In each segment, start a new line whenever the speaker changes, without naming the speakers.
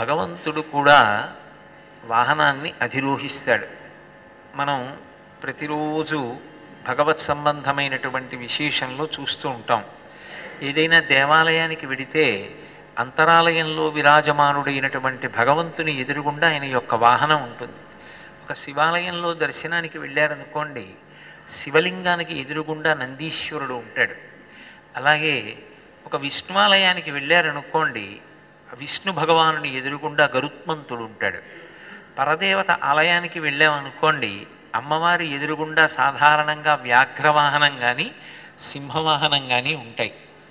భగవంతుడు కూడా వాహనాన్ని అధిరోహిస్తాడు మనం ప్రతిరోజు భగవత్ సంబంధమైనటువంటి విశేషంలో చూస్తూ ఉంటాం ఏదైనా దేవాలయానికి వెడితే అంతరాలయంలో విరాజమానుడైనటువంటి భగవంతుని ఎదురుగుండా ఆయన యొక్క వాహనం ఉంటుంది ఒక శివాలయంలో దర్శనానికి వెళ్ళారనుకోండి శివలింగానికి ఎదురుగుండా నందీశ్వరుడు ఉంటాడు అలాగే ఒక విష్ణువాలయానికి వెళ్ళారనుకోండి విష్ణు భగవానుని ఎదురుగుండా గరుత్మంతుడు ఉంటాడు పరదేవత ఆలయానికి వెళ్ళామనుకోండి అమ్మవారి ఎదురుగుండా సాధారణంగా వ్యాఘ్రవాహనం కానీ సింహవాహనం కానీ ఉంటాయి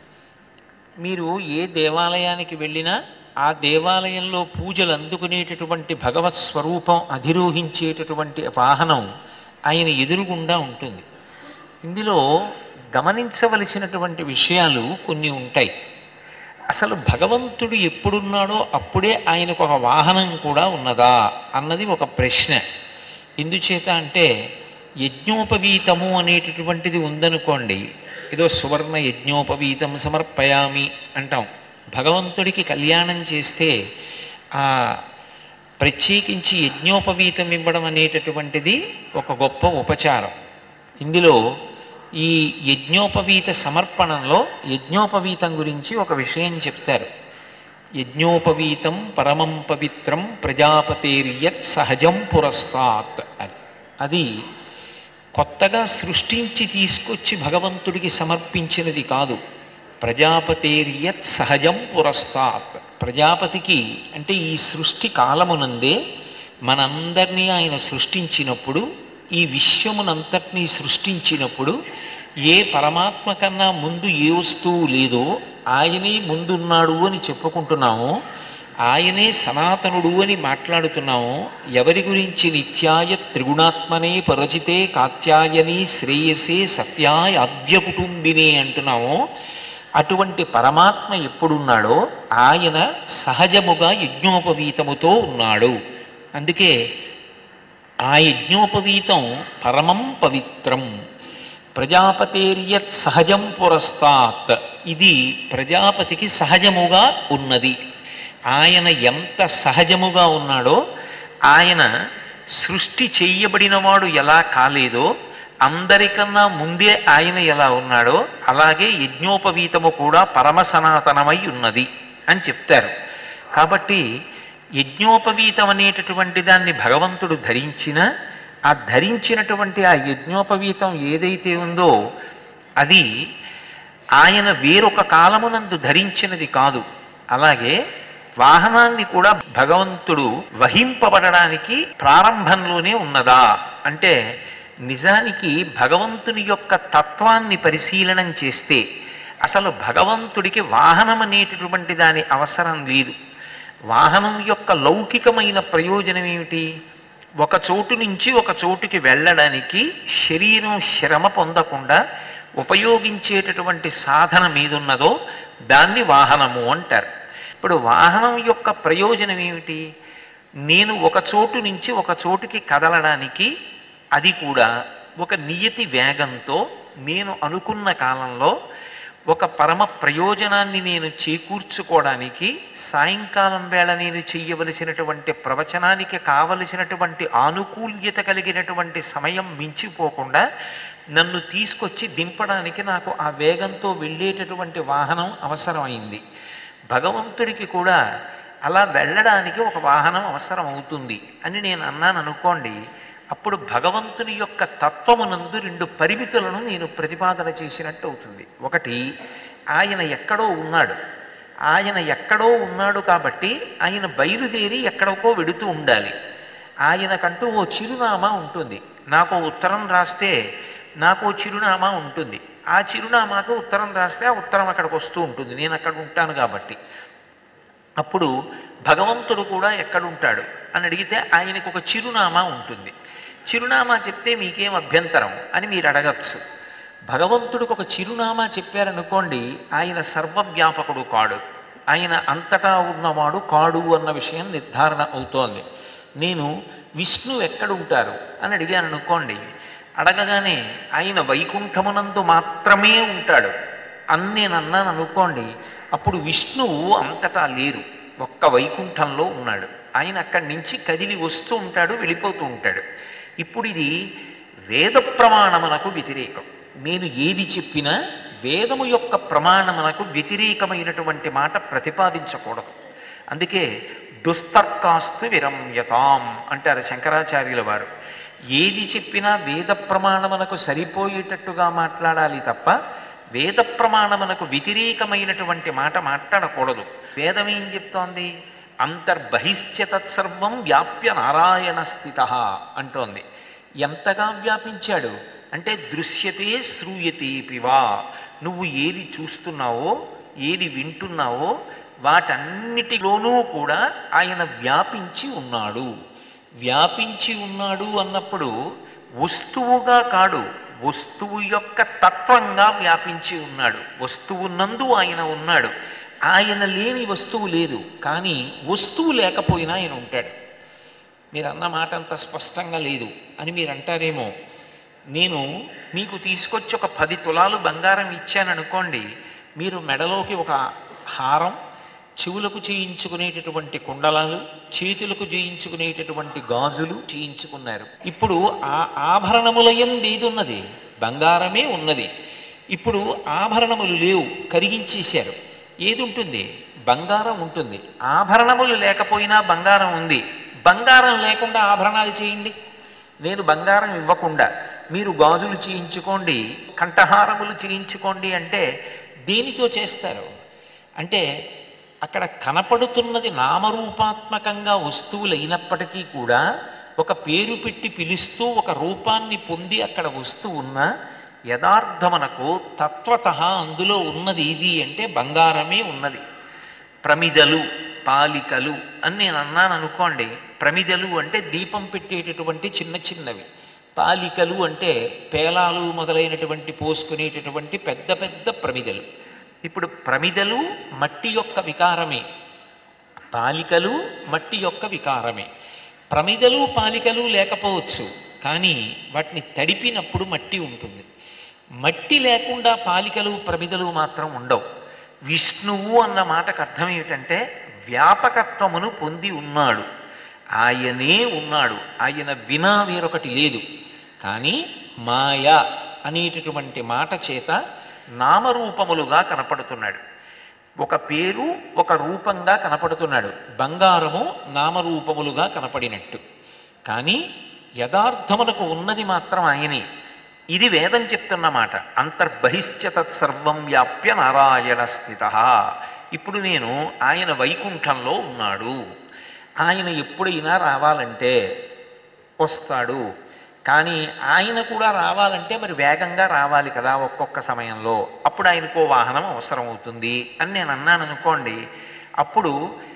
మీరు ఏ దేవాలయానికి వెళ్ళినా ఆ దేవాలయంలో పూజలు అందుకునేటటువంటి భగవత్ స్వరూపం అధిరోహించేటటువంటి వాహనం ఆయన ఎదురుగుండా ఉంటుంది ఇందులో గమనించవలసినటువంటి విషయాలు కొన్ని ఉంటాయి అసలు భగవంతుడు ఎప్పుడున్నాడో అప్పుడే ఆయనకు ఒక వాహనం కూడా ఉన్నదా అన్నది ఒక ప్రశ్న ఎందుచేత అంటే యజ్ఞోపవీతము అనేటటువంటిది ఉందనుకోండి ఏదో సువర్ణ యజ్ఞోపవీతం సమర్పయామి అంటాం భగవంతుడికి కళ్యాణం చేస్తే ఆ ప్రత్యేకించి యజ్ఞోపవీతం ఇవ్వడం అనేటటువంటిది ఒక గొప్ప ఉపచారం ఇందులో ఈ యజ్ఞోపవీత సమర్పణంలో యజ్ఞోపవీతం గురించి ఒక విషయం చెప్తారు యజ్ఞోపవీతం పరమం పవిత్రం ప్రజాపతేర్యత్ సహజం పురస్తాత్ అని అది కొత్తగా సృష్టించి తీసుకొచ్చి భగవంతుడికి సమర్పించినది కాదు ప్రజాపతేర్యత్ సహజం పురస్తాత్ ప్రజాపతికి అంటే ఈ సృష్టి కాలమునందే మనందరినీ ఆయన సృష్టించినప్పుడు ఈ విశ్వమునంతటినీ సృష్టించినప్పుడు ఏ పరమాత్మ కన్నా ముందు ఏ వస్తువు లేదో ఆయనే ముందున్నాడు అని చెప్పుకుంటున్నామో ఆయనే సనాతనుడు అని మాట్లాడుతున్నాము ఎవరి గురించి నిత్యాయ త్రిగుణాత్మనే పరచితే కాత్యాయని శ్రేయసే సత్యాయ ఆద్య కుటుంబినే అంటున్నాము అటువంటి పరమాత్మ ఎప్పుడున్నాడో ఆయన సహజముగా యజ్ఞోపవీతముతో ఉన్నాడు అందుకే ఆ యజ్ఞోపవీతం పరమం పవిత్రం ప్రజాపతేర్యత్ సహజం పురస్తాత్ ఇది ప్రజాపతికి సహజముగా ఉన్నది ఆయన ఎంత సహజముగా ఉన్నాడో ఆయన సృష్టి చెయ్యబడినవాడు ఎలా కాలేదో అందరికన్నా ముందే ఆయన ఎలా ఉన్నాడో అలాగే యజ్ఞోపవీతము కూడా పరమ సనాతనమై ఉన్నది అని చెప్తారు కాబట్టి యజ్ఞోపవీతం అనేటటువంటి దాన్ని భగవంతుడు ధరించిన ఆ ధరించినటువంటి ఆ యజ్ఞోపవీతం ఏదైతే ఉందో అది ఆయన వేరొక కాలమునందు ధరించినది కాదు అలాగే వాహనాన్ని కూడా భగవంతుడు వహింపబడడానికి ప్రారంభంలోనే ఉన్నదా అంటే నిజానికి భగవంతుని యొక్క తత్వాన్ని పరిశీలనం చేస్తే అసలు భగవంతుడికి వాహనం అనేటటువంటి దాని అవసరం లేదు వాహనం యొక్క లౌకికమైన ప్రయోజనం ఏమిటి ఒక చోటు నుంచి ఒక చోటుకి వెళ్ళడానికి శరీరం శ్రమ పొందకుండా ఉపయోగించేటటువంటి సాధన మీదున్నదో దాన్ని వాహనము అంటారు ఇప్పుడు వాహనం యొక్క ప్రయోజనం ఏమిటి నేను ఒక చోటు నుంచి ఒక చోటుకి కదలడానికి అది కూడా ఒక నియతి వేగంతో నేను అనుకున్న కాలంలో ఒక పరమ ప్రయోజనాన్ని నేను చేకూర్చుకోవడానికి సాయంకాలం వేళ నేను చెయ్యవలసినటువంటి ప్రవచనానికి కావలసినటువంటి ఆనుకూల్యత కలిగినటువంటి సమయం మించిపోకుండా నన్ను తీసుకొచ్చి దింపడానికి నాకు ఆ వేగంతో వెళ్ళేటటువంటి వాహనం అవసరమైంది భగవంతుడికి కూడా అలా వెళ్ళడానికి ఒక వాహనం అవసరం అవుతుంది అని నేను అన్నాను అనుకోండి అప్పుడు భగవంతుని యొక్క తత్వమునందు రెండు పరిమితులను నేను ప్రతిపాదన చేసినట్టు అవుతుంది ఒకటి ఆయన ఎక్కడో ఉన్నాడు ఆయన ఎక్కడో ఉన్నాడు కాబట్టి ఆయన బయలుదేరి ఎక్కడికో వెడుతూ ఉండాలి ఆయనకంటూ ఓ చిరునామా ఉంటుంది నాకు ఉత్తరం రాస్తే నాకు చిరునామా ఉంటుంది ఆ చిరునామాకు ఉత్తరం రాస్తే ఆ ఉత్తరం అక్కడికి వస్తూ ఉంటుంది నేను అక్కడ ఉంటాను కాబట్టి అప్పుడు భగవంతుడు కూడా ఎక్కడుంటాడు అని అడిగితే ఆయనకు ఒక చిరునామా ఉంటుంది చిరునామా చెప్తే మీకేం అభ్యంతరం అని మీరు అడగచ్చు భగవంతుడికి ఒక చిరునామా చెప్పారనుకోండి ఆయన సర్వవ్యాపకుడు కాడు ఆయన అంతటా ఉన్నవాడు కాడు అన్న విషయం నిర్ధారణ అవుతోంది నేను విష్ణు ఎక్కడుంటారు అని అడిగాను అనుకోండి అడగగానే ఆయన వైకుంఠమునందు మాత్రమే ఉంటాడు అని నేను అన్నాను అనుకోండి అప్పుడు విష్ణువు అంతటా లేరు ఒక్క వైకుంఠంలో ఉన్నాడు ఆయన అక్కడి నుంచి కదిలి వస్తూ ఉంటాడు వెళ్ళిపోతూ ఉంటాడు ఇప్పుడు ఇది వేద ప్రమాణమునకు వ్యతిరేకం నేను ఏది చెప్పినా వేదము యొక్క ప్రమాణమునకు వ్యతిరేకమైనటువంటి మాట ప్రతిపాదించకూడదు అందుకే దుస్తర్కాస్తు విరమ్యతాం అంటారు శంకరాచార్యుల వారు ఏది చెప్పినా వేద ప్రమాణమునకు సరిపోయేటట్టుగా మాట్లాడాలి తప్ప వేద ప్రమాణమునకు వ్యతిరేకమైనటువంటి మాట మాట్లాడకూడదు వేదం ఏం చెప్తోంది అంతర్బహిశ్చ తత్సర్వం వ్యాప్య నారాయణ స్థిత అంటోంది ఎంతగా వ్యాపించాడు అంటే దృశ్యతే శ్రూయతే పివా నువ్వు ఏది చూస్తున్నావో ఏది వింటున్నావో వాటన్నిటిలోనూ కూడా ఆయన వ్యాపించి ఉన్నాడు వ్యాపించి ఉన్నాడు అన్నప్పుడు వస్తువుగా కాడు వస్తువు యొక్క తత్వంగా వ్యాపించి ఉన్నాడు వస్తువు నందు ఆయన ఉన్నాడు ఆయన లేని వస్తువు లేదు కానీ వస్తువు లేకపోయినా ఆయన ఉంటాడు మీరు అన్న మాట అంత స్పష్టంగా లేదు అని మీరు అంటారేమో నేను మీకు తీసుకొచ్చి ఒక పది తులాలు బంగారం ఇచ్చాననుకోండి మీరు మెడలోకి ఒక హారం చెవులకు చేయించుకునేటటువంటి కుండలాలు చేతులకు చేయించుకునేటటువంటి గాజులు చేయించుకున్నారు ఇప్పుడు ఆ ఆభరణములయంది ఏది ఉన్నది బంగారమే ఉన్నది ఇప్పుడు ఆభరణములు లేవు కరిగించేశారు ఏది ఉంటుంది బంగారం ఉంటుంది ఆభరణములు లేకపోయినా బంగారం ఉంది బంగారం లేకుండా ఆభరణాలు చేయండి నేను బంగారం ఇవ్వకుండా మీరు గాజులు చేయించుకోండి కంఠహారములు చేయించుకోండి అంటే దేనితో చేస్తారు అంటే అక్కడ కనపడుతున్నది నామరూపాత్మకంగా వస్తువులు అయినప్పటికీ కూడా ఒక పేరు పెట్టి పిలుస్తూ ఒక రూపాన్ని పొంది అక్కడ వస్తూ ఉన్న యథార్థమనకు తత్వత అందులో ఉన్నది ఇది అంటే బంగారమే ఉన్నది ప్రమిదలు పాలికలు అని నేను అన్నాను అనుకోండి ప్రమిదలు అంటే దీపం పెట్టేటటువంటి చిన్న చిన్నవి పాలికలు అంటే పేలాలు మొదలైనటువంటి పోసుకునేటటువంటి పెద్ద పెద్ద ప్రమిదలు ఇప్పుడు ప్రమిదలు మట్టి యొక్క వికారమే పాలికలు మట్టి యొక్క వికారమే ప్రమిదలు పాలికలు లేకపోవచ్చు కానీ వాటిని తడిపినప్పుడు మట్టి ఉంటుంది మట్టి లేకుండా పాలికలు ప్రమిదలు మాత్రం ఉండవు విష్ణువు అన్న మాటకు అర్థం ఏమిటంటే వ్యాపకత్వమును పొంది ఉన్నాడు ఆయనే ఉన్నాడు ఆయన వినా వేరొకటి లేదు కానీ మాయ అనేటటువంటి మాట చేత నామరూపములుగా కనపడుతున్నాడు ఒక పేరు ఒక రూపంగా కనపడుతున్నాడు బంగారము నామరూపములుగా కనపడినట్టు కానీ యథార్థములకు ఉన్నది మాత్రం ఆయనే ఇది వేదం చెప్తున్న మాట అంతర్బహిశ్చ తత్సర్వం వ్యాప్య నారాయణ స్థిత ఇప్పుడు నేను ఆయన వైకుంఠంలో ఉన్నాడు ఆయన ఎప్పుడైనా రావాలంటే వస్తాడు కానీ ఆయన కూడా రావాలంటే మరి వేగంగా రావాలి కదా ఒక్కొక్క సమయంలో అప్పుడు ఆయనకో వాహనం అవసరం అవుతుంది అని నేను అన్నాను అనుకోండి అప్పుడు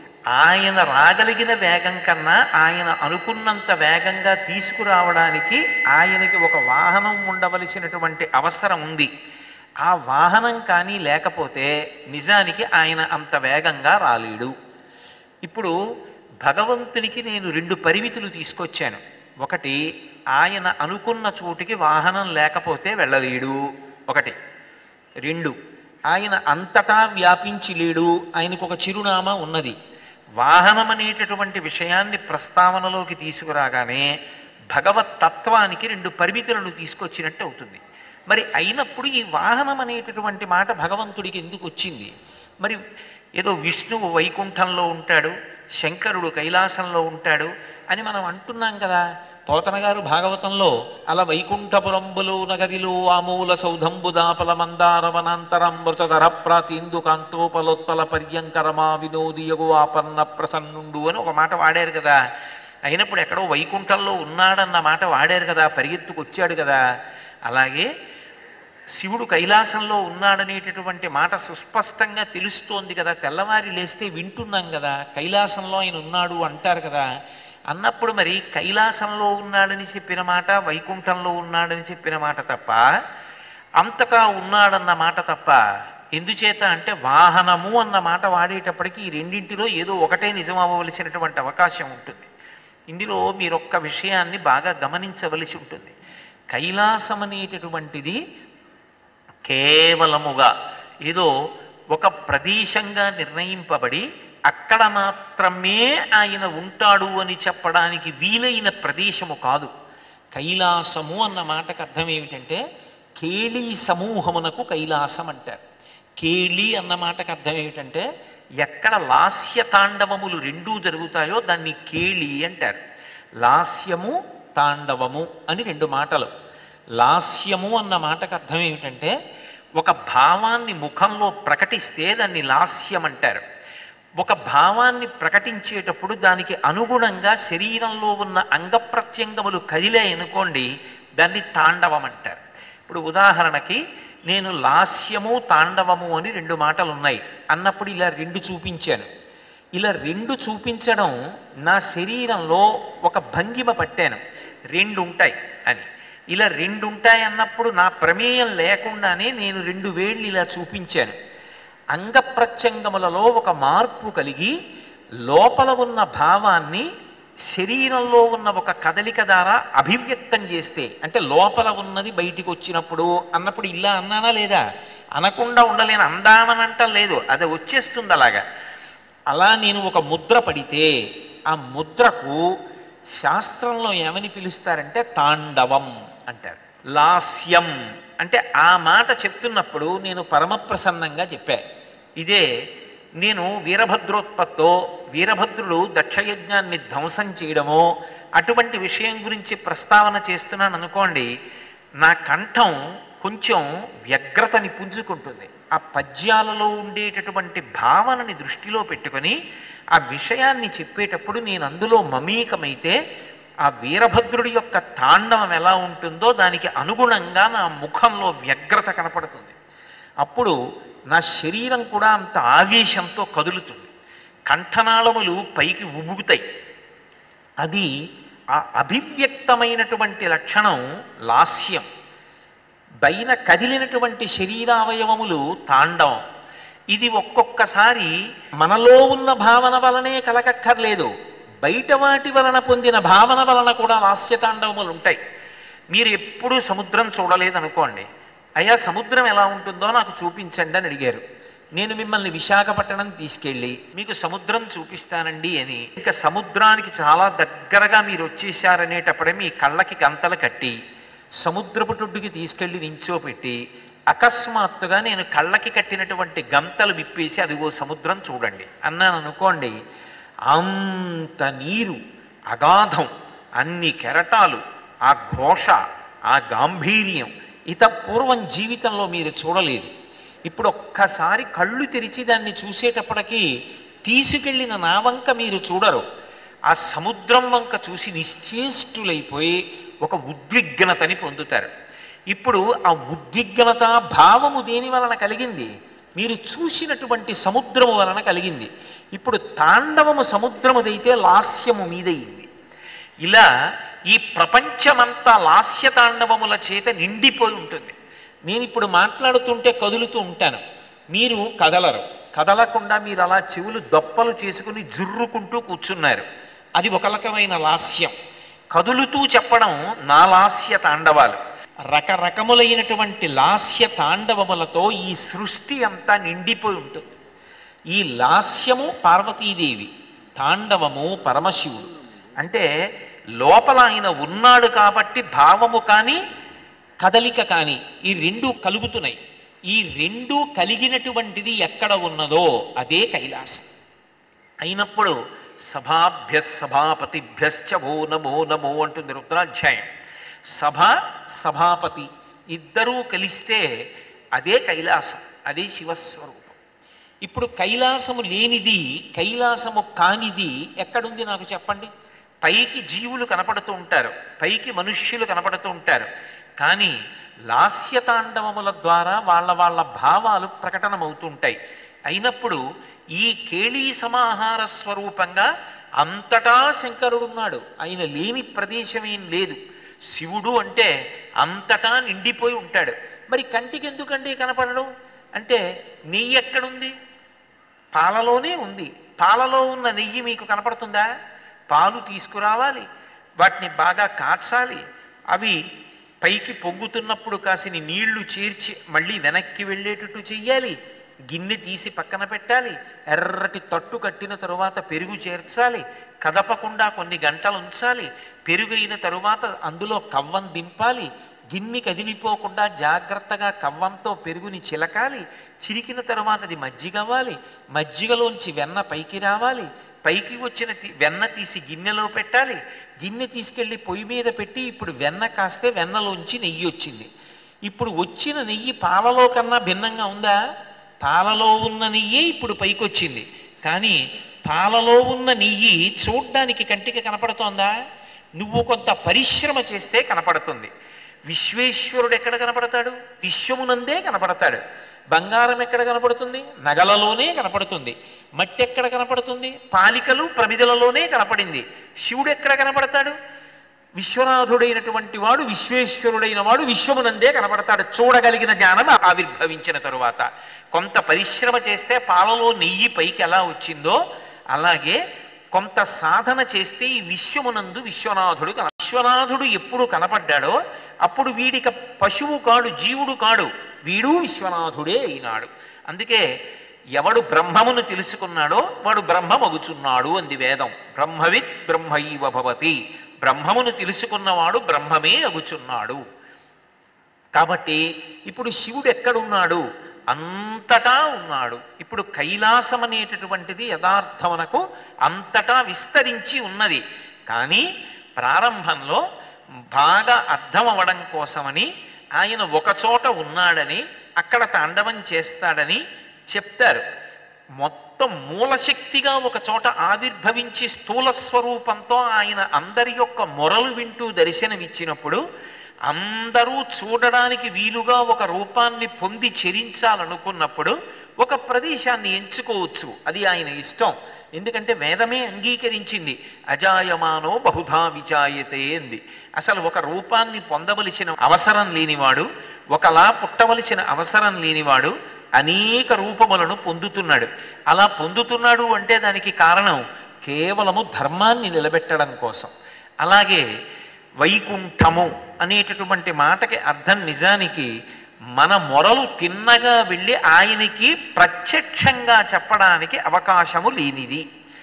ఆయన రాగలిగిన వేగం కన్నా ఆయన అనుకున్నంత వేగంగా తీసుకురావడానికి ఆయనకి ఒక వాహనం ఉండవలసినటువంటి అవసరం ఉంది ఆ వాహనం కానీ లేకపోతే నిజానికి ఆయన అంత వేగంగా రాలేడు ఇప్పుడు భగవంతునికి నేను రెండు పరిమితులు తీసుకొచ్చాను ఒకటి ఆయన అనుకున్న చోటికి వాహనం లేకపోతే వెళ్ళలేడు ఒకటి రెండు ఆయన అంతటా వ్యాపించి లేడు ఆయనకు ఒక చిరునామా ఉన్నది వాహనం అనేటటువంటి విషయాన్ని ప్రస్తావనలోకి తీసుకురాగానే భగవత్ తత్వానికి రెండు పరిమితులను తీసుకొచ్చినట్టు అవుతుంది మరి అయినప్పుడు ఈ వాహనం అనేటటువంటి మాట భగవంతుడికి ఎందుకు వచ్చింది మరి ఏదో విష్ణువు వైకుంఠంలో ఉంటాడు శంకరుడు కైలాసంలో ఉంటాడు అని మనం అంటున్నాం కదా పోతన గారు భాగవతంలో అల వైకుంఠపురంబులు నగరిలో ఆమూల సౌధంబుదాపల మందారవనాంతరామృతధర ప్రాతీందు కాంతోపలోత్పల పర్యంకరమా వినోదియగు ఆపన్న ప్రసన్నుండు అని ఒక మాట వాడారు కదా అయినప్పుడు ఎక్కడో వైకుంఠంలో ఉన్నాడన్న మాట వాడారు కదా పరిగెత్తుకొచ్చాడు కదా అలాగే శివుడు కైలాసంలో ఉన్నాడనేటటువంటి మాట సుస్పష్టంగా తెలుస్తోంది కదా తెల్లవారి లేస్తే వింటున్నాం కదా కైలాసంలో ఆయన ఉన్నాడు అంటారు కదా అన్నప్పుడు మరి కైలాసంలో ఉన్నాడని చెప్పిన మాట వైకుంఠంలో ఉన్నాడని చెప్పిన మాట తప్ప అంతటా ఉన్నాడన్న మాట తప్ప ఎందుచేత అంటే వాహనము అన్న మాట వాడేటప్పటికి ఈ రెండింటిలో ఏదో ఒకటే నిజం అవ్వవలసినటువంటి అవకాశం ఉంటుంది ఇందులో మీరు ఒక్క విషయాన్ని బాగా గమనించవలసి ఉంటుంది కైలాసం అనేటటువంటిది కేవలముగా ఏదో ఒక ప్రదేశంగా నిర్ణయింపబడి అక్కడ మాత్రమే ఆయన ఉంటాడు అని చెప్పడానికి వీలైన ప్రదేశము కాదు కైలాసము అన్న మాటకు అర్థం ఏమిటంటే కేళీ సమూహమునకు కైలాసం అంటారు కేళి అన్న మాటకు అర్థం ఏమిటంటే ఎక్కడ లాస్య తాండవములు రెండూ జరుగుతాయో దాన్ని కేళి అంటారు లాస్యము తాండవము అని రెండు మాటలు లాస్యము అన్న మాటకు అర్థం ఏమిటంటే ఒక భావాన్ని ముఖంలో ప్రకటిస్తే దాన్ని లాస్యం అంటారు ఒక భావాన్ని ప్రకటించేటప్పుడు దానికి అనుగుణంగా శరీరంలో ఉన్న అంగప్రత్యంగములు కదిలాయనుకోండి దాన్ని తాండవం అంటారు ఇప్పుడు ఉదాహరణకి నేను లాస్యము తాండవము అని రెండు మాటలు ఉన్నాయి అన్నప్పుడు ఇలా రెండు చూపించాను ఇలా రెండు చూపించడం నా శరీరంలో ఒక భంగిమ పట్టాను రెండు ఉంటాయి అని ఇలా రెండు ఉంటాయి అన్నప్పుడు నా ప్రమేయం లేకుండానే నేను రెండు వేళ్ళు ఇలా చూపించాను అంగప్రత్యంగములలో ఒక మార్పు కలిగి లోపల ఉన్న భావాన్ని శరీరంలో ఉన్న ఒక కదలిక ద్వారా అభివ్యక్తం చేస్తే అంటే లోపల ఉన్నది బయటికి వచ్చినప్పుడు అన్నప్పుడు ఇలా అన్నానా లేదా అనకుండా ఉండలేను అందామనంట లేదు అది వచ్చేస్తుంది అలాగా అలా నేను ఒక ముద్ర పడితే ఆ ముద్రకు శాస్త్రంలో ఏమని పిలుస్తారంటే తాండవం అంటారు లాస్యం అంటే ఆ మాట చెప్తున్నప్పుడు నేను పరమప్రసన్నంగా చెప్పా ఇదే నేను వీరభద్రోత్పత్తో వీరభద్రుడు దక్షయజ్ఞాన్ని ధ్వంసం చేయడమో అటువంటి విషయం గురించి ప్రస్తావన చేస్తున్నాను అనుకోండి నా కంఠం కొంచెం వ్యగ్రతని పుంజుకుంటుంది ఆ పద్యాలలో ఉండేటటువంటి భావనని దృష్టిలో పెట్టుకొని ఆ విషయాన్ని చెప్పేటప్పుడు నేను అందులో మమేకమైతే ఆ వీరభద్రుడి యొక్క తాండవం ఎలా ఉంటుందో దానికి అనుగుణంగా నా ముఖంలో వ్యగ్రత కనపడుతుంది అప్పుడు నా శరీరం కూడా అంత ఆవేశంతో కదులుతుంది కంఠనాళములు పైకి ఉబుగుతాయి అది ఆ అభివ్యక్తమైనటువంటి లక్షణం లాస్యం పైన కదిలినటువంటి శరీరావయవములు తాండవం ఇది ఒక్కొక్కసారి మనలో ఉన్న భావన వలనే కలగక్కర్లేదు బయట వాటి వలన పొందిన భావన వలన కూడా లాస్య తాండవములు ఉంటాయి మీరు ఎప్పుడూ సముద్రం చూడలేదనుకోండి అయ్యా సముద్రం ఎలా ఉంటుందో నాకు చూపించండి అని అడిగారు నేను మిమ్మల్ని విశాఖపట్నం తీసుకెళ్ళి మీకు సముద్రం చూపిస్తానండి అని ఇంకా సముద్రానికి చాలా దగ్గరగా మీరు వచ్చేసారనేటప్పుడే మీ కళ్ళకి గంతలు కట్టి సముద్రపుటుడికి తీసుకెళ్ళి నించోపెట్టి అకస్మాత్తుగా నేను కళ్ళకి కట్టినటువంటి గంతలు విప్పేసి అదిగో సముద్రం చూడండి అన్నాను అనుకోండి అంత నీరు అగాధం అన్ని కెరటాలు ఆ ఘోష ఆ గాంభీర్యం ఇత పూర్వం జీవితంలో మీరు చూడలేదు ఇప్పుడు ఒక్కసారి కళ్ళు తెరిచి దాన్ని చూసేటప్పటికీ తీసుకెళ్ళిన నా వంక మీరు చూడరు ఆ సముద్రం వంక చూసి నిశ్చేష్టులైపోయి ఒక ఉద్విగ్నతని పొందుతారు ఇప్పుడు ఆ ఉద్విగ్నత భావము దేని వలన కలిగింది మీరు చూసినటువంటి సముద్రము వలన కలిగింది ఇప్పుడు తాండవము సముద్రముదైతే లాస్యము మీదయింది ఇలా ఈ ప్రపంచమంతా లాస్య తాండవముల చేత నిండిపోయి ఉంటుంది నేను ఇప్పుడు మాట్లాడుతుంటే కదులుతూ ఉంటాను మీరు కదలరు కదలకుండా మీరు అలా చెవులు దొప్పలు చేసుకుని జుర్రుకుంటూ కూర్చున్నారు అది ఒక రకమైన లాస్యం కదులుతూ చెప్పడం నా లాస్య తాండవాలు రకరకములైనటువంటి లాస్య తాండవములతో ఈ సృష్టి అంతా నిండిపోయి ఉంటుంది ఈ లాస్యము పార్వతీదేవి తాండవము పరమశివుడు అంటే లోపల ఆయన ఉన్నాడు కాబట్టి భావము కానీ కదలిక కానీ ఈ రెండు కలుగుతున్నాయి ఈ రెండు కలిగినటువంటిది ఎక్కడ ఉన్నదో అదే కైలాసం అయినప్పుడు సభాభ్య సభాపతిభ్యశ్చ ఓ నమో నమో అంటుంది రుద్రాధ్యాయం సభ సభాపతి ఇద్దరూ కలిస్తే అదే కైలాసం అదే శివస్వరూపం ఇప్పుడు కైలాసము లేనిది కైలాసము కానిది ఎక్కడుంది నాకు చెప్పండి పైకి జీవులు కనపడుతూ ఉంటారు పైకి మనుష్యులు కనపడుతూ ఉంటారు కానీ లాస్యతాండవముల ద్వారా వాళ్ళ వాళ్ళ భావాలు ప్రకటనమవుతూ ఉంటాయి అయినప్పుడు ఈ కేళీ సమాహార స్వరూపంగా అంతటా శంకరుడున్నాడు ఆయన లేని ప్రదేశమేం లేదు శివుడు అంటే అంతటా నిండిపోయి ఉంటాడు మరి కంటికి ఎందుకండి కనపడడం అంటే నెయ్యి ఎక్కడుంది పాలలోనే ఉంది పాలలో ఉన్న నెయ్యి మీకు కనపడుతుందా పాలు తీసుకురావాలి వాటిని బాగా కాచాలి అవి పైకి పొంగుతున్నప్పుడు కాసిని నీళ్లు చేర్చి మళ్ళీ వెనక్కి వెళ్ళేటట్టు చెయ్యాలి గిన్నె తీసి పక్కన పెట్టాలి ఎర్రటి తట్టు కట్టిన తరువాత పెరుగు చేర్చాలి కదపకుండా కొన్ని గంటలు ఉంచాలి పెరుగు అయిన తరువాత అందులో కవ్వం దింపాలి గిన్నె కదిలిపోకుండా జాగ్రత్తగా కవ్వంతో పెరుగుని చిలకాలి చిరికిన తరువాత అది మజ్జిగవ్వాలి మజ్జిగలోంచి వెన్న పైకి రావాలి పైకి వచ్చిన తి- వెన్న తీసి గిన్నెలో పెట్టాలి గిన్నె తీసుకెళ్ళి పొయ్యి మీద పెట్టి ఇప్పుడు వెన్న కాస్తే వెన్నలోంచి నెయ్యి వచ్చింది ఇప్పుడు వచ్చిన నెయ్యి పాలలో కన్నా భిన్నంగా ఉందా పాలలో ఉన్న నెయ్యే ఇప్పుడు పైకి వచ్చింది కానీ పాలలో ఉన్న నెయ్యి చూడ్డానికి కంటికి కనపడుతోందా నువ్వు కొంత పరిశ్రమ చేస్తే కనపడుతుంది విశ్వేశ్వరుడు ఎక్కడ కనపడతాడు విశ్వమునందే కనపడతాడు బంగారం ఎక్కడ కనపడుతుంది నగలలోనే కనపడుతుంది మట్టి ఎక్కడ కనపడుతుంది పాలికలు ప్రమిదలలోనే కనపడింది శివుడు ఎక్కడ కనపడతాడు విశ్వనాథుడైనటువంటి వాడు విశ్వేశ్వరుడైన వాడు విశ్వమునందే కనపడతాడు చూడగలిగిన జ్ఞానం ఆవిర్భవించిన తరువాత కొంత పరిశ్రమ చేస్తే పాలలో నెయ్యి పైకి ఎలా వచ్చిందో అలాగే కొంత సాధన చేస్తే ఈ విశ్వమునందు విశ్వనాథుడు కన విశ్వనాథుడు ఎప్పుడు కనపడ్డాడో అప్పుడు వీడిక పశువు కాడు జీవుడు కాడు వీడు విశ్వనాథుడే అయినాడు అందుకే ఎవడు బ్రహ్మమును తెలుసుకున్నాడో వాడు బ్రహ్మమగుచున్నాడు అంది వేదం బ్రహ్మవిత్ బ్రహ్మైవ భవతి బ్రహ్మమును తెలుసుకున్నవాడు బ్రహ్మమే అగుచున్నాడు కాబట్టి ఇప్పుడు శివుడు ఎక్కడున్నాడు అంతటా ఉన్నాడు ఇప్పుడు కైలాసం అనేటటువంటిది యథార్థమునకు అంతటా విస్తరించి ఉన్నది కానీ ప్రారంభంలో బాగా అర్థం అవ్వడం కోసమని ఆయన ఒకచోట ఉన్నాడని అక్కడ తాండవం చేస్తాడని చెప్తారు మొత్తం మూలశక్తిగా ఒక చోట ఆవిర్భవించి స్థూల స్వరూపంతో ఆయన అందరి యొక్క మొరలు వింటూ దర్శనమిచ్చినప్పుడు అందరూ చూడడానికి వీలుగా ఒక రూపాన్ని పొంది చెరించాలనుకున్నప్పుడు ఒక ప్రదేశాన్ని ఎంచుకోవచ్చు అది ఆయన ఇష్టం ఎందుకంటే వేదమే అంగీకరించింది అజాయమానో బహుధా విజాయతే అంది అసలు ఒక రూపాన్ని పొందవలసిన అవసరం లేనివాడు ఒకలా పుట్టవలసిన అవసరం లేనివాడు అనేక రూపములను పొందుతున్నాడు అలా పొందుతున్నాడు అంటే దానికి కారణం కేవలము ధర్మాన్ని నిలబెట్టడం కోసం అలాగే వైకుంఠము అనేటటువంటి మాటకి అర్థం నిజానికి మన మొరలు తిన్నగా వెళ్ళి ఆయనకి ప్రత్యక్షంగా చెప్పడానికి అవకాశము లేనిది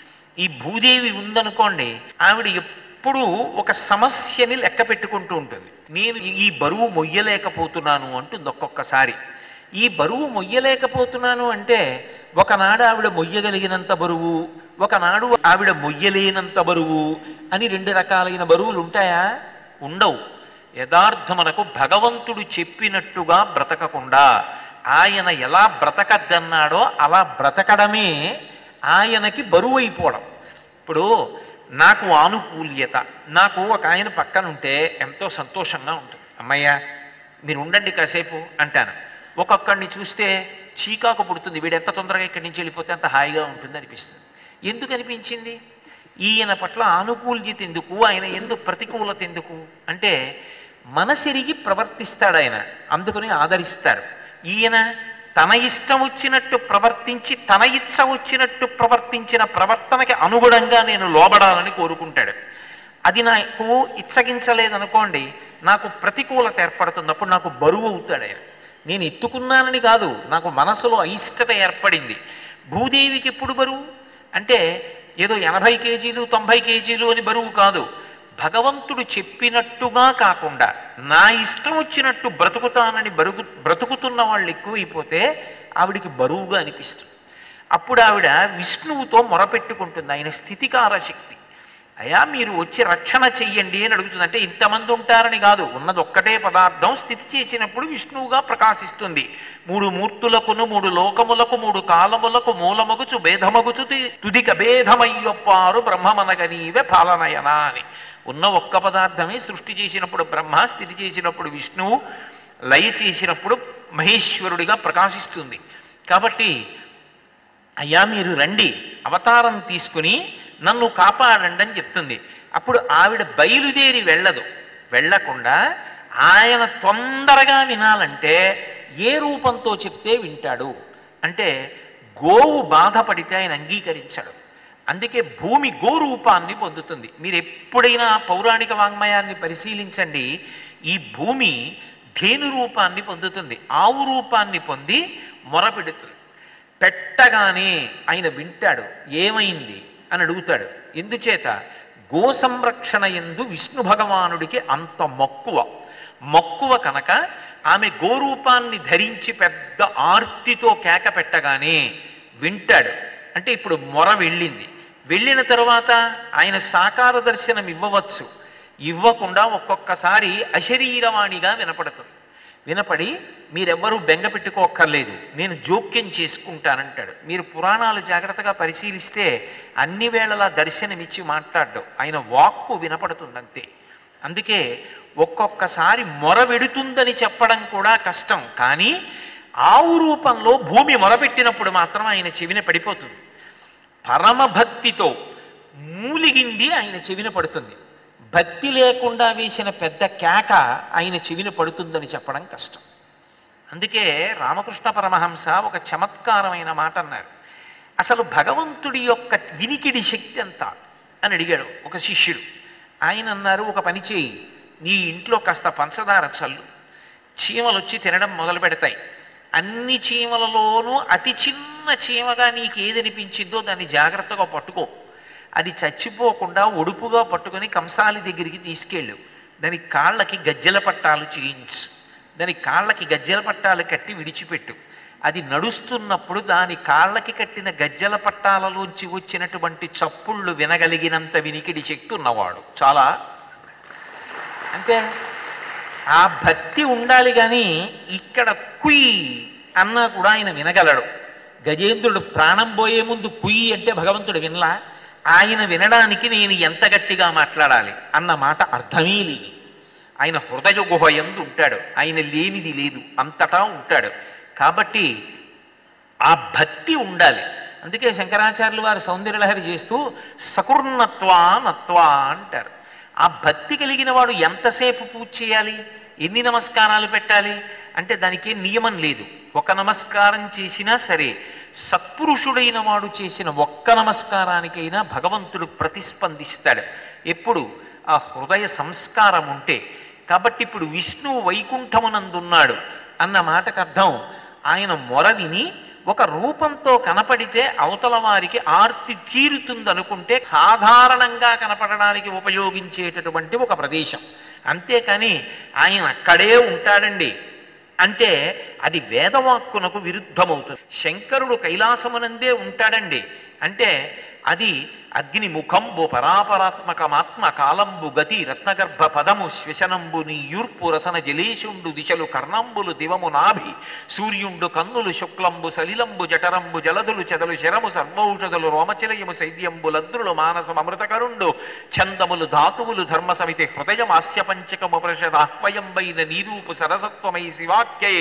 ఈ భూదేవి ఉందనుకోండి ఆవిడ ఎప్పుడూ ఒక సమస్యని లెక్క పెట్టుకుంటూ ఉంటుంది నేను ఈ బరువు మొయ్యలేకపోతున్నాను అంటుంది ఒక్కొక్కసారి ఈ బరువు మొయ్యలేకపోతున్నాను అంటే ఒకనాడు ఆవిడ మొయ్యగలిగినంత బరువు ఒకనాడు ఆవిడ మొయ్యలేనంత బరువు అని రెండు రకాలైన బరువులు ఉంటాయా ఉండవు యథార్థమునకు భగవంతుడు చెప్పినట్టుగా బ్రతకకుండా ఆయన ఎలా బ్రతకద్దన్నాడో అలా బ్రతకడమే ఆయనకి బరువు అయిపోవడం ఇప్పుడు నాకు ఆనుకూల్యత నాకు ఒక ఆయన పక్కన ఉంటే ఎంతో సంతోషంగా ఉంటుంది అమ్మయ్య మీరు ఉండండి కాసేపు అంటాను ఒక్కొక్కడిని చూస్తే చీకాకు పుడుతుంది వీడు ఎంత తొందరగా ఇక్కడి నుంచి వెళ్ళిపోతే అంత హాయిగా ఉంటుంది అనిపిస్తుంది ఎందుకు అనిపించింది ఈయన పట్ల ఆనుకూల్యత ఎందుకు ఆయన ఎందుకు ప్రతికూలత ఎందుకు అంటే మనసిరిగి ప్రవర్తిస్తాడు ఆయన అందుకని ఆదరిస్తారు ఈయన తన ఇష్టం వచ్చినట్టు ప్రవర్తించి తన ఇచ్చ వచ్చినట్టు ప్రవర్తించిన ప్రవర్తనకి అనుగుణంగా నేను లోబడాలని కోరుకుంటాడు అది నాకు ఇచ్చగించలేదనుకోండి నాకు ప్రతికూలత ఏర్పడుతుంది అప్పుడు నాకు బరువు అవుతాడు ఆయన నేను ఎత్తుకున్నానని కాదు నాకు మనసులో అయిష్టత ఏర్పడింది భూదేవికి ఎప్పుడు బరువు అంటే ఏదో ఎనభై కేజీలు తొంభై కేజీలు అని బరువు కాదు భగవంతుడు చెప్పినట్టుగా కాకుండా నా ఇష్టం వచ్చినట్టు బ్రతుకుతానని బరుగు బ్రతుకుతున్న వాళ్ళు ఎక్కువైపోతే ఆవిడికి బరువుగా అనిపిస్తుంది అప్పుడు ఆవిడ విష్ణువుతో మొరపెట్టుకుంటుంది ఆయన స్థితికార శక్తి అయా మీరు వచ్చి రక్షణ చెయ్యండి అని అడుగుతుంది అంటే ఇంతమంది ఉంటారని కాదు ఉన్నది ఒక్కటే పదార్థం స్థితి చేసినప్పుడు విష్ణువుగా ప్రకాశిస్తుంది మూడు మూర్తులకును మూడు లోకములకు మూడు కాలములకు మూలమగుచు భేదమగుచు తి- తుదిక భేదమయ్యొప్పారు బ్రహ్మమనగనీవే పాలనయనా అని ఉన్న ఒక్క పదార్థమే సృష్టి చేసినప్పుడు బ్రహ్మ స్థితి చేసినప్పుడు విష్ణువు లయ చేసినప్పుడు మహేశ్వరుడిగా ప్రకాశిస్తుంది కాబట్టి అయ్యా మీరు రండి అవతారం తీసుకుని నన్ను కాపాడండి అని చెప్తుంది అప్పుడు ఆవిడ బయలుదేరి వెళ్ళదు వెళ్ళకుండా ఆయన తొందరగా వినాలంటే ఏ రూపంతో చెప్తే వింటాడు అంటే గోవు బాధపడితే ఆయన అంగీకరించాడు అందుకే భూమి గోరూపాన్ని పొందుతుంది మీరు ఎప్పుడైనా పౌరాణిక వాంగ్మయాన్ని పరిశీలించండి ఈ భూమి ధేను రూపాన్ని పొందుతుంది ఆవు రూపాన్ని పొంది మొరపెడుతుంది పెట్టగానే ఆయన వింటాడు ఏమైంది అని అడుగుతాడు ఎందుచేత గో సంరక్షణ ఎందు విష్ణు భగవానుడికి అంత మక్కువ మక్కువ కనుక ఆమె గోరూపాన్ని ధరించి పెద్ద ఆర్తితో కేక పెట్టగానే వింటాడు అంటే ఇప్పుడు మొర వెళ్ళింది వెళ్ళిన తర్వాత ఆయన సాకార దర్శనం ఇవ్వవచ్చు ఇవ్వకుండా ఒక్కొక్కసారి అశరీరవాణిగా వినపడుతుంది వినపడి మీరెవ్వరూ బెంగ పెట్టుకోక్కర్లేదు నేను జోక్యం చేసుకుంటానంటాడు మీరు పురాణాలు జాగ్రత్తగా పరిశీలిస్తే అన్ని వేళలా దర్శనమిచ్చి మాట్లాడ్డు ఆయన వాక్కు వినపడుతుంది అంతే అందుకే ఒక్కొక్కసారి మొర వెడుతుందని చెప్పడం కూడా కష్టం కానీ ఆవు రూపంలో భూమి మొరపెట్టినప్పుడు మాత్రం ఆయన చెవిన పడిపోతుంది పరమభక్తితో మూలిగింది ఆయన చెవిన పడుతుంది భక్తి లేకుండా వేసిన పెద్ద కేక ఆయన చెవిన పడుతుందని చెప్పడం కష్టం అందుకే రామకృష్ణ పరమహంస ఒక చమత్కారమైన మాట అన్నారు అసలు భగవంతుడి యొక్క వినికిడి శక్తి ఎంత అని అడిగాడు ఒక శిష్యుడు ఆయన అన్నారు ఒక పని చేయి నీ ఇంట్లో కాస్త పంచదార చల్లు చీమలు వచ్చి తినడం మొదలు పెడతాయి అన్ని చీమలలోనూ అతి చిన్న చీమగా నీకు ఏది అనిపించిందో దాన్ని జాగ్రత్తగా పట్టుకో అది చచ్చిపోకుండా ఒడుపుగా పట్టుకొని కంసాలి దగ్గరికి తీసుకెళ్ళు దాని కాళ్ళకి గజ్జెల పట్టాలు చేయించు దాని కాళ్ళకి గజ్జెల పట్టాలు కట్టి విడిచిపెట్టు అది నడుస్తున్నప్పుడు దాని కాళ్ళకి కట్టిన గజ్జెల పట్టాలలోంచి వచ్చినటువంటి చప్పుళ్ళు వినగలిగినంత వినికిడి శక్తి ఉన్నవాడు చాలా అంటే ఆ భక్తి ఉండాలి కానీ ఇక్కడ కుయ్ అన్నా కూడా ఆయన వినగలడు గజేంద్రుడు ప్రాణం పోయే ముందు కుయ్యి అంటే భగవంతుడు వినలా ఆయన వినడానికి నేను ఎంత గట్టిగా మాట్లాడాలి అన్న మాట అర్థమే లేదు ఆయన హృదయ గుహ ఎందు ఉంటాడు ఆయన లేనిది లేదు అంతటా ఉంటాడు కాబట్టి ఆ భక్తి ఉండాలి అందుకే శంకరాచార్యులు వారు సౌందర్యలహరి చేస్తూ సకుర్ణత్వా నత్వా అంటారు ఆ భక్తి కలిగిన వాడు ఎంతసేపు పూజ చేయాలి ఎన్ని నమస్కారాలు పెట్టాలి అంటే దానికి నియమం లేదు ఒక నమస్కారం చేసినా సరే సత్పురుషుడైన వాడు చేసిన ఒక్క నమస్కారానికైనా భగవంతుడు ప్రతిస్పందిస్తాడు ఎప్పుడు ఆ హృదయ సంస్కారం ఉంటే కాబట్టి ఇప్పుడు విష్ణువు వైకుంఠమునందున్నాడు అన్న మాటకు అర్థం ఆయన మొర విని ఒక రూపంతో కనపడితే అవతల వారికి ఆర్తి తీరుతుందనుకుంటే సాధారణంగా కనపడడానికి ఉపయోగించేటటువంటి ఒక ప్రదేశం అంతేకాని ఆయన అక్కడే ఉంటాడండి అంటే అది వేదవాక్కునకు విరుద్ధమవుతుంది శంకరుడు కైలాసమునందే ఉంటాడండి అంటే అది అగ్ని ముఖంబు పరాపరాత్మకమాత్మ కాలంబు గతి రత్నగర్భ పదము శ్వశనంబు నీయూర్పు రసన జలేశుండు దిశలు కర్ణంబులు దివము నాభి సూర్యుండు కన్నులు శుక్లంబు సలిలంబు జఠరంబు జలదులు చెదలు శరము సర్వౌషధులు రోమచిలయము సైద్యంబు లద్రులు మానసం అమృతకరుండు చందములు ధాతువులు ధర్మ సమితి హృదయం ఆస్య పంచకము ప్రషదాహ్వయంబైన నీరూపు సరసత్వమై శివాఖ్యై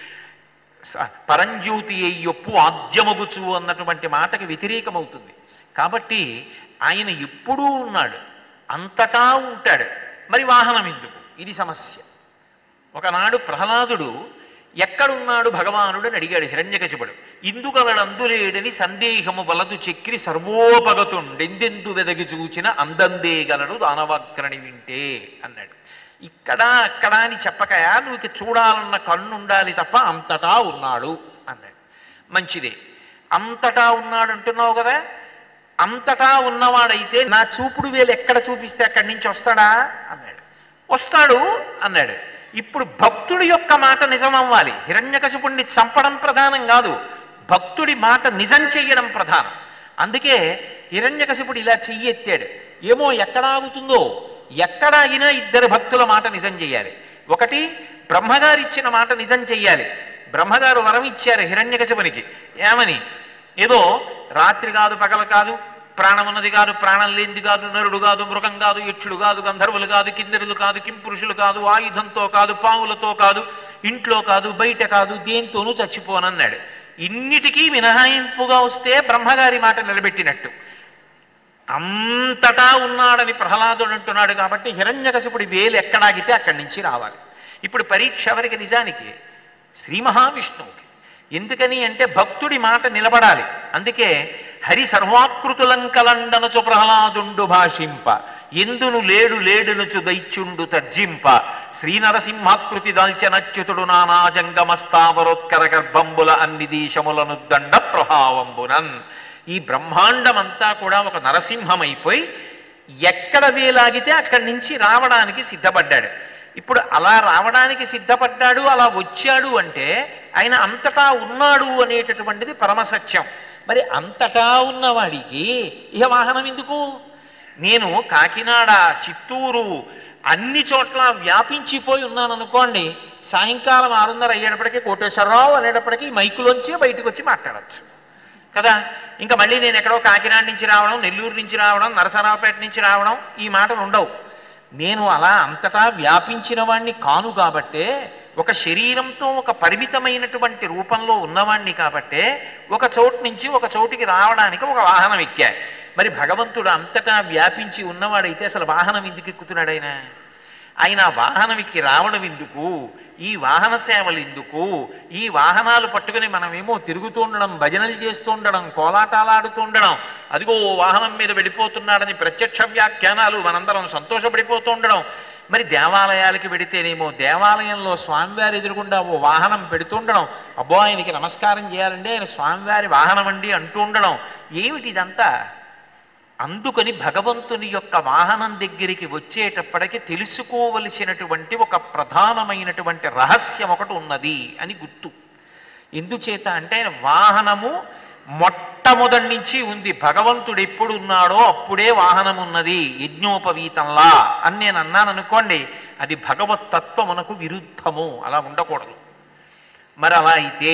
స- పరంజ్యోతి అయ్యొప్పు ఆద్యమగుచు అన్నటువంటి మాటకి వ్యతిరేకమవుతుంది కాబట్టి ఆయన ఎప్పుడూ ఉన్నాడు అంతటా ఉంటాడు మరి వాహనం ఎందుకు ఇది సమస్య ఒకనాడు ప్రహ్లాదుడు ఎక్కడున్నాడు భగవానుడు అని అడిగాడు హిరణ్యకశిపుడు ఇందుగలడందులేడని సందేహము వలదు చక్రి సర్వోపగతుండెందెందు వెదగి చూచిన అందందేగలడు దానవాగ్రణి వింటే అన్నాడు ఇక్కడ అక్కడ అని చెప్పకయా నువ్వు ఇక చూడాలన్న కన్ను ఉండాలి తప్ప అంతటా ఉన్నాడు అన్నాడు మంచిదే అంతటా ఉన్నాడు అంటున్నావు కదా అంతటా ఉన్నవాడైతే నా చూపుడు వేలు ఎక్కడ చూపిస్తే అక్కడి నుంచి వస్తాడా అన్నాడు వస్తాడు అన్నాడు ఇప్పుడు భక్తుడి యొక్క మాట నిజం అవ్వాలి హిరణ్యకశిపుణ్ణి చంపడం ప్రధానం కాదు భక్తుడి మాట నిజం చెయ్యడం ప్రధానం అందుకే హిరణ్యకశిపుడు ఇలా చెయ్యి ఎత్తాడు ఏమో ఎక్కడ ఆగుతుందో ఎక్కడ అయినా ఇద్దరు భక్తుల మాట నిజం చెయ్యాలి ఒకటి బ్రహ్మగారు ఇచ్చిన మాట నిజం చెయ్యాలి బ్రహ్మగారు వరం ఇచ్చారు హిరణ్యకశిపునికి ఏమని ఏదో రాత్రి కాదు పగల కాదు ప్రాణమున్నది కాదు ప్రాణం లేనిది కాదు నరుడు కాదు మృగం కాదు యక్షుడు కాదు గంధర్వులు కాదు కిందరులు కాదు కింపురుషులు కాదు ఆయుధంతో కాదు పావులతో కాదు ఇంట్లో కాదు బయట కాదు దేంతోనూ చచ్చిపోనన్నాడు ఇన్నిటికీ మినహాయింపుగా వస్తే బ్రహ్మగారి మాట నిలబెట్టినట్టు అంతటా ఉన్నాడని ప్రహ్లాదుడు అంటున్నాడు కాబట్టి హిరణ్యకశిపుడి వేలు ఎక్కడాగితే అక్కడి నుంచి రావాలి ఇప్పుడు పరీక్ష ఎవరికి నిజానికి శ్రీ మహావిష్ణువుకి ఎందుకని అంటే భక్తుడి మాట నిలబడాలి అందుకే హరి సర్వాకృతులంకలండనచు ప్రహ్లాదుండు భాషింప ఎందును లేడు లేడునుచు దైత్యుండు తర్జింప శ్రీనరసింహాకృతి దాల్చనచ్యుతుడు నానాజంగమస్తావరోత్కర గర్భంబుల అన్ని దీశములను దండ ప్రభావంబునన్ ఈ బ్రహ్మాండమంతా కూడా ఒక నరసింహమైపోయి ఎక్కడ వేలాగితే అక్కడి నుంచి రావడానికి సిద్ధపడ్డాడు ఇప్పుడు అలా రావడానికి సిద్ధపడ్డాడు అలా వచ్చాడు అంటే ఆయన అంతటా ఉన్నాడు అనేటటువంటిది పరమసత్యం మరి అంతటా ఉన్నవాడికి ఇహ వాహనం ఎందుకు నేను కాకినాడ చిత్తూరు అన్ని చోట్ల వ్యాపించిపోయి ఉన్నాను అనుకోండి సాయంకాలం ఆరున్నర అయ్యేటప్పటికీ కోటేశ్వరరావు అనేటప్పటికీ మైకులోంచి బయటకు వచ్చి మాట్లాడచ్చు కదా ఇంకా మళ్ళీ నేను ఎక్కడో కాకినాడ నుంచి రావడం నెల్లూరు నుంచి రావడం నరసరావుపేట నుంచి రావడం ఈ మాటలు ఉండవు నేను అలా అంతటా వ్యాపించిన వాణ్ణి కాను కాబట్టే ఒక శరీరంతో ఒక పరిమితమైనటువంటి రూపంలో ఉన్నవాణ్ణి కాబట్టే ఒక చోటు నుంచి ఒక చోటికి రావడానికి ఒక వాహనం ఎక్కా మరి భగవంతుడు అంతటా వ్యాపించి ఉన్నవాడైతే అసలు వాహనం ఎందుకు ఎక్కుతున్నాడు ఆయన ఆయన ఆ వాహనం ఎక్కి రావడం ఎందుకు ఈ వాహన సేవలు ఎందుకు ఈ వాహనాలు పట్టుకుని మనమేమో తిరుగుతూ ఉండడం భజనలు చేస్తూ ఉండడం కోలాటాలు ఆడుతూ ఉండడం అదిగో ఓ వాహనం మీద వెళ్ళిపోతున్నాడని ప్రత్యక్ష వ్యాఖ్యానాలు మనందరం సంతోషపడిపోతూ ఉండడం మరి దేవాలయాలకి వెడితేనేమో దేవాలయంలో స్వామివారి ఎదురుగుండా ఓ వాహనం పెడుతుండడం అబ్బో ఆయనకి నమస్కారం చేయాలండి ఆయన స్వామివారి వాహనం అండి అంటూ ఉండడం ఏమిటి ఇదంతా అందుకని భగవంతుని యొక్క వాహనం దగ్గరికి వచ్చేటప్పటికి తెలుసుకోవలసినటువంటి ఒక ప్రధానమైనటువంటి రహస్యం ఒకటి ఉన్నది అని గుర్తు ఎందుచేత అంటే ఆయన వాహనము మొట్టమొదటి నుంచి ఉంది భగవంతుడు ఎప్పుడు ఉన్నాడో అప్పుడే వాహనం ఉన్నది యజ్ఞోపవీతంలా అని నేను అన్నాను అనుకోండి అది భగవత్ తత్వమునకు విరుద్ధము అలా ఉండకూడదు మరి అలా అయితే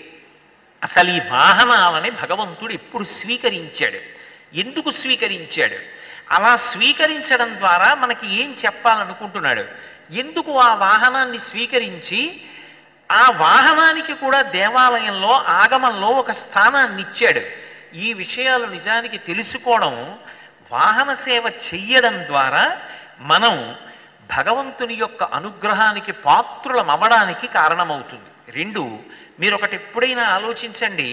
అసలు ఈ వాహనాలని భగవంతుడు ఎప్పుడు స్వీకరించాడు ఎందుకు స్వీకరించాడు అలా స్వీకరించడం ద్వారా మనకి ఏం చెప్పాలనుకుంటున్నాడు ఎందుకు ఆ వాహనాన్ని స్వీకరించి ఆ వాహనానికి కూడా దేవాలయంలో ఆగమంలో ఒక స్థానాన్ని ఇచ్చాడు ఈ విషయాలు నిజానికి తెలుసుకోవడం వాహన సేవ చెయ్యడం ద్వారా మనం భగవంతుని యొక్క అనుగ్రహానికి పాత్రులం అవ్వడానికి కారణమవుతుంది రెండు మీరు ఒకటి ఎప్పుడైనా ఆలోచించండి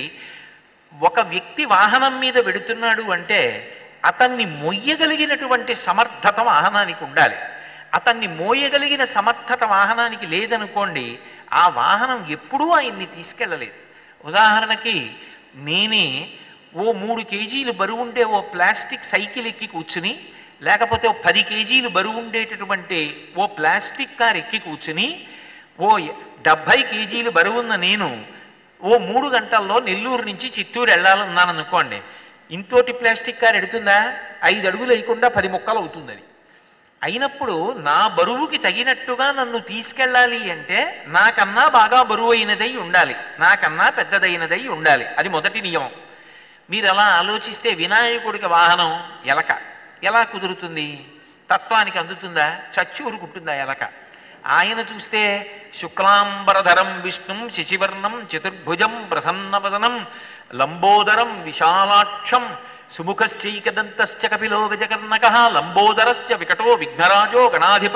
ఒక వ్యక్తి వాహనం మీద వెడుతున్నాడు అంటే అతన్ని మొయ్యగలిగినటువంటి సమర్థత వాహనానికి ఉండాలి అతన్ని మోయగలిగిన సమర్థత వాహనానికి లేదనుకోండి ఆ వాహనం ఎప్పుడూ ఆయన్ని తీసుకెళ్ళలేదు ఉదాహరణకి నేనే ఓ మూడు కేజీలు బరువు ఉండే ఓ ప్లాస్టిక్ సైకిల్ ఎక్కి కూర్చుని లేకపోతే ఓ పది కేజీలు బరువు ఉండేటటువంటి ఓ ప్లాస్టిక్ కార్ ఎక్కి కూర్చుని ఓ డెబ్భై కేజీలు బరువున్న నేను ఓ మూడు గంటల్లో నెల్లూరు నుంచి చిత్తూరు వెళ్ళాలన్నాను అనుకోండి ఇంతోటి ప్లాస్టిక్ కార్ ఎడుతుందా ఐదు అడుగులు వేయకుండా పది ముక్కలు అవుతుంది అది అయినప్పుడు నా బరువుకి తగినట్టుగా నన్ను తీసుకెళ్ళాలి అంటే నాకన్నా బాగా బరువు అయినదై ఉండాలి నాకన్నా పెద్దదైనదై ఉండాలి అది మొదటి నియమం మీరు అలా ఆలోచిస్తే వినాయకుడికి వాహనం ఎలక ఎలా కుదురుతుంది తత్వానికి అందుతుందా చచ్చి ఊరుకుంటుందా ఎలక ఆయన చూస్తే శుక్లాంబరధరం విష్ణుం శశివర్ణం చతుర్భుజం ప్రసన్నవదనం లంబోదరం విశాలాక్షం సుముఖశ్చైకదంతశ్చ కపిలో గజకర్ణక లంబోదరశ్చ వికటో విఘ్నరాజో గణాధిప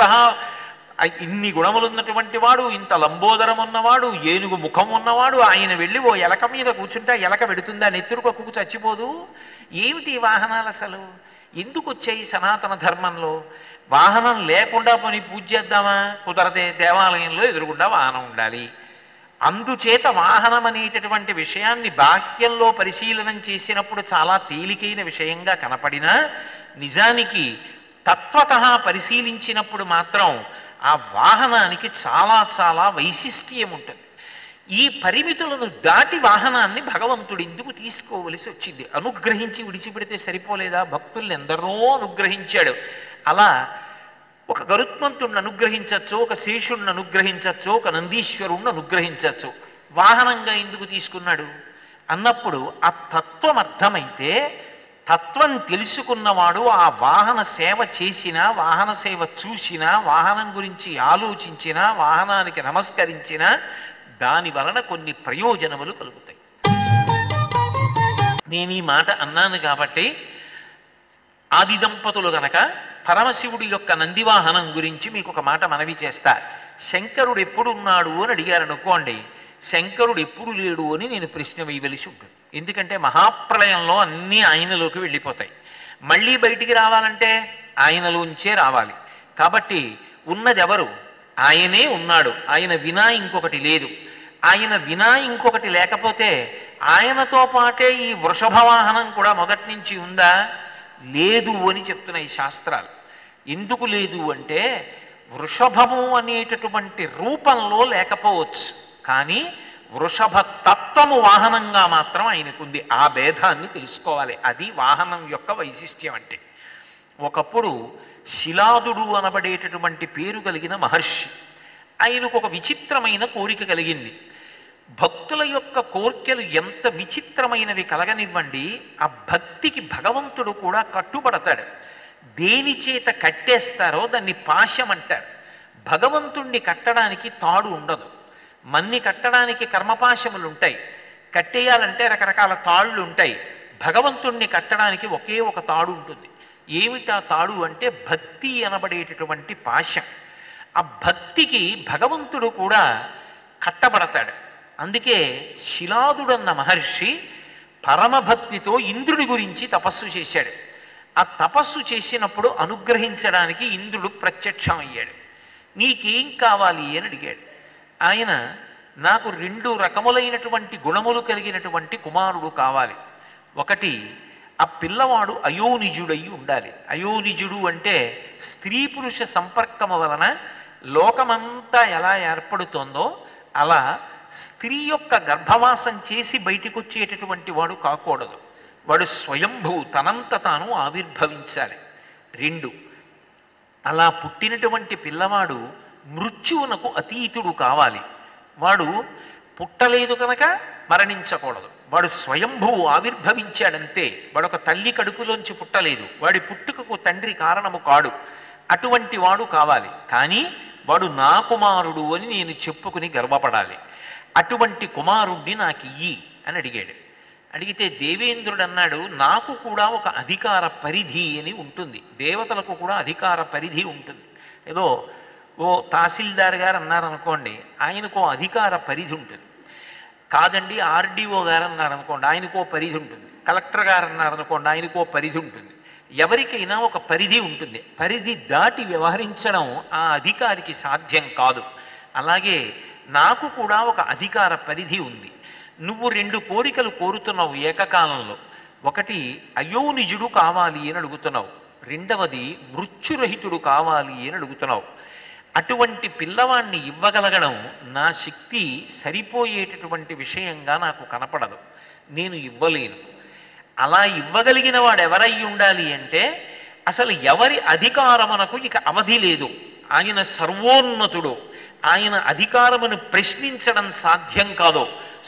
ఇన్ని గుణములున్నటువంటి వాడు ఇంత లంబోదరం ఉన్నవాడు ఏనుగు ముఖం ఉన్నవాడు ఆయన వెళ్ళి ఓ ఎలక మీద కూర్చుంటే ఆ ఎలక పెడుతుందా నెత్తురు కొక్కుకు చచ్చిపోదు ఏమిటి ఈ వాహనాలు అసలు ఎందుకు వచ్చాయి సనాతన ధర్మంలో వాహనం లేకుండా పోనీ పూజ చేద్దామా కుదరదే దేవాలయంలో ఎదురుగుండా వాహనం ఉండాలి అందుచేత వాహనం అనేటటువంటి విషయాన్ని బాక్యంలో పరిశీలనం చేసినప్పుడు చాలా తేలికైన విషయంగా కనపడినా నిజానికి తత్వత పరిశీలించినప్పుడు మాత్రం ఆ వాహనానికి చాలా చాలా వైశిష్ట్యం ఉంటుంది ఈ పరిమితులను దాటి వాహనాన్ని భగవంతుడు ఎందుకు తీసుకోవలసి వచ్చింది అనుగ్రహించి విడిచిపెడితే సరిపోలేదా భక్తుల్ని ఎందరో అనుగ్రహించాడు అలా ఒక గరుత్మంతుడిని అనుగ్రహించవచ్చు ఒక శేషుణ్ణి అనుగ్రహించవచ్చు ఒక నందీశ్వరుణ్ణి అనుగ్రహించవచ్చు వాహనంగా ఎందుకు తీసుకున్నాడు అన్నప్పుడు ఆ తత్వం అర్థమైతే తత్వం తెలుసుకున్నవాడు ఆ వాహన సేవ చేసినా వాహన సేవ చూసినా వాహనం గురించి ఆలోచించినా వాహనానికి నమస్కరించినా దాని వలన కొన్ని ప్రయోజనములు కలుగుతాయి నేను ఈ మాట అన్నాను కాబట్టి ఆది దంపతులు గనక పరమశివుడి యొక్క నందివాహనం గురించి మీకు ఒక మాట మనవి చేస్తా శంకరుడు ఎప్పుడు ఉన్నాడు అని అడిగారు అనుకోండి శంకరుడు ఎప్పుడు లేడు అని నేను ప్రశ్న వేయవలసి ఉంటుంది ఎందుకంటే మహాప్రళయంలో అన్నీ ఆయనలోకి వెళ్ళిపోతాయి మళ్ళీ బయటికి రావాలంటే ఆయనలోంచే రావాలి కాబట్టి ఉన్నది ఎవరు ఆయనే ఉన్నాడు ఆయన వినా ఇంకొకటి లేదు ఆయన వినా ఇంకొకటి లేకపోతే ఆయనతో పాటే ఈ వృషభ వాహనం కూడా మొదటి నుంచి ఉందా లేదు అని చెప్తున్నాయి శాస్త్రాలు ఎందుకు లేదు అంటే వృషభము అనేటటువంటి రూపంలో లేకపోవచ్చు కానీ వృషభ తత్వము వాహనంగా మాత్రం ఆయనకుంది ఆ భేదాన్ని తెలుసుకోవాలి అది వాహనం యొక్క వైశిష్ట్యం అంటే ఒకప్పుడు శిలాదుడు అనబడేటటువంటి పేరు కలిగిన మహర్షి ఆయనకు ఒక విచిత్రమైన కోరిక కలిగింది భక్తుల యొక్క కోర్కెలు ఎంత విచిత్రమైనవి కలగనివ్వండి ఆ భక్తికి భగవంతుడు కూడా కట్టుబడతాడు దేని చేత కట్టేస్తారో దాన్ని పాశం అంటారు భగవంతుణ్ణి కట్టడానికి తాడు ఉండదు మన్ని కట్టడానికి కర్మపాశములు ఉంటాయి కట్టేయాలంటే రకరకాల తాళ్ళు ఉంటాయి భగవంతుణ్ణి కట్టడానికి ఒకే ఒక తాడు ఉంటుంది ఏమిటా తాడు అంటే భక్తి అనబడేటటువంటి పాశం ఆ భక్తికి భగవంతుడు కూడా కట్టబడతాడు అందుకే శిలాదుడన్న మహర్షి పరమభక్తితో ఇంద్రుడి గురించి తపస్సు చేశాడు ఆ తపస్సు చేసినప్పుడు అనుగ్రహించడానికి ఇంద్రుడు ప్రత్యక్షమయ్యాడు నీకేం కావాలి అని అడిగాడు ఆయన నాకు రెండు రకములైనటువంటి గుణములు కలిగినటువంటి కుమారుడు కావాలి ఒకటి ఆ పిల్లవాడు అయోనిజుడై ఉండాలి అయోనిజుడు అంటే స్త్రీ పురుష సంపర్కము వలన లోకమంతా ఎలా ఏర్పడుతోందో అలా స్త్రీ యొక్క గర్భవాసం చేసి బయటికి వచ్చేటటువంటి వాడు కాకూడదు వాడు స్వయంభూ తనంత తాను ఆవిర్భవించాలి రెండు అలా పుట్టినటువంటి పిల్లవాడు మృత్యువునకు అతీతుడు కావాలి వాడు పుట్టలేదు కనుక మరణించకూడదు వాడు స్వయంభువు ఆవిర్భవించాడంతే వాడు ఒక తల్లి కడుపులోంచి పుట్టలేదు వాడి పుట్టుకకు తండ్రి కారణము కాడు అటువంటి వాడు కావాలి కానీ వాడు నా కుమారుడు అని నేను చెప్పుకుని గర్వపడాలి అటువంటి కుమారుణ్ణి నాకు ఇయ్యి అని అడిగాడు అడిగితే దేవేంద్రుడు అన్నాడు నాకు కూడా ఒక అధికార పరిధి అని ఉంటుంది దేవతలకు కూడా అధికార పరిధి ఉంటుంది ఏదో ఓ తహసీల్దార్ గారు అన్నారనుకోండి ఆయనకు అధికార పరిధి ఉంటుంది కాదండి ఆర్డీఓ గారు అన్నారనుకోండి ఆయనకో పరిధి ఉంటుంది కలెక్టర్ గారు అన్నారనుకోండి ఆయనకో పరిధి ఉంటుంది ఎవరికైనా ఒక పరిధి ఉంటుంది పరిధి దాటి వ్యవహరించడం ఆ అధికారికి సాధ్యం కాదు అలాగే నాకు కూడా ఒక అధికార పరిధి ఉంది నువ్వు రెండు కోరికలు కోరుతున్నావు ఏకకాలంలో ఒకటి అయోనిజుడు కావాలి అని అడుగుతున్నావు రెండవది మృత్యురహితుడు కావాలి అని అడుగుతున్నావు అటువంటి పిల్లవాణ్ణి ఇవ్వగలగడం నా శక్తి సరిపోయేటటువంటి విషయంగా నాకు కనపడదు నేను ఇవ్వలేను అలా ఇవ్వగలిగిన వాడు ఎవరై ఉండాలి అంటే అసలు ఎవరి అధికారమునకు ఇక అవధి లేదు ఆయన సర్వోన్నతుడు ఆయన అధికారమును ప్రశ్నించడం సాధ్యం కాదో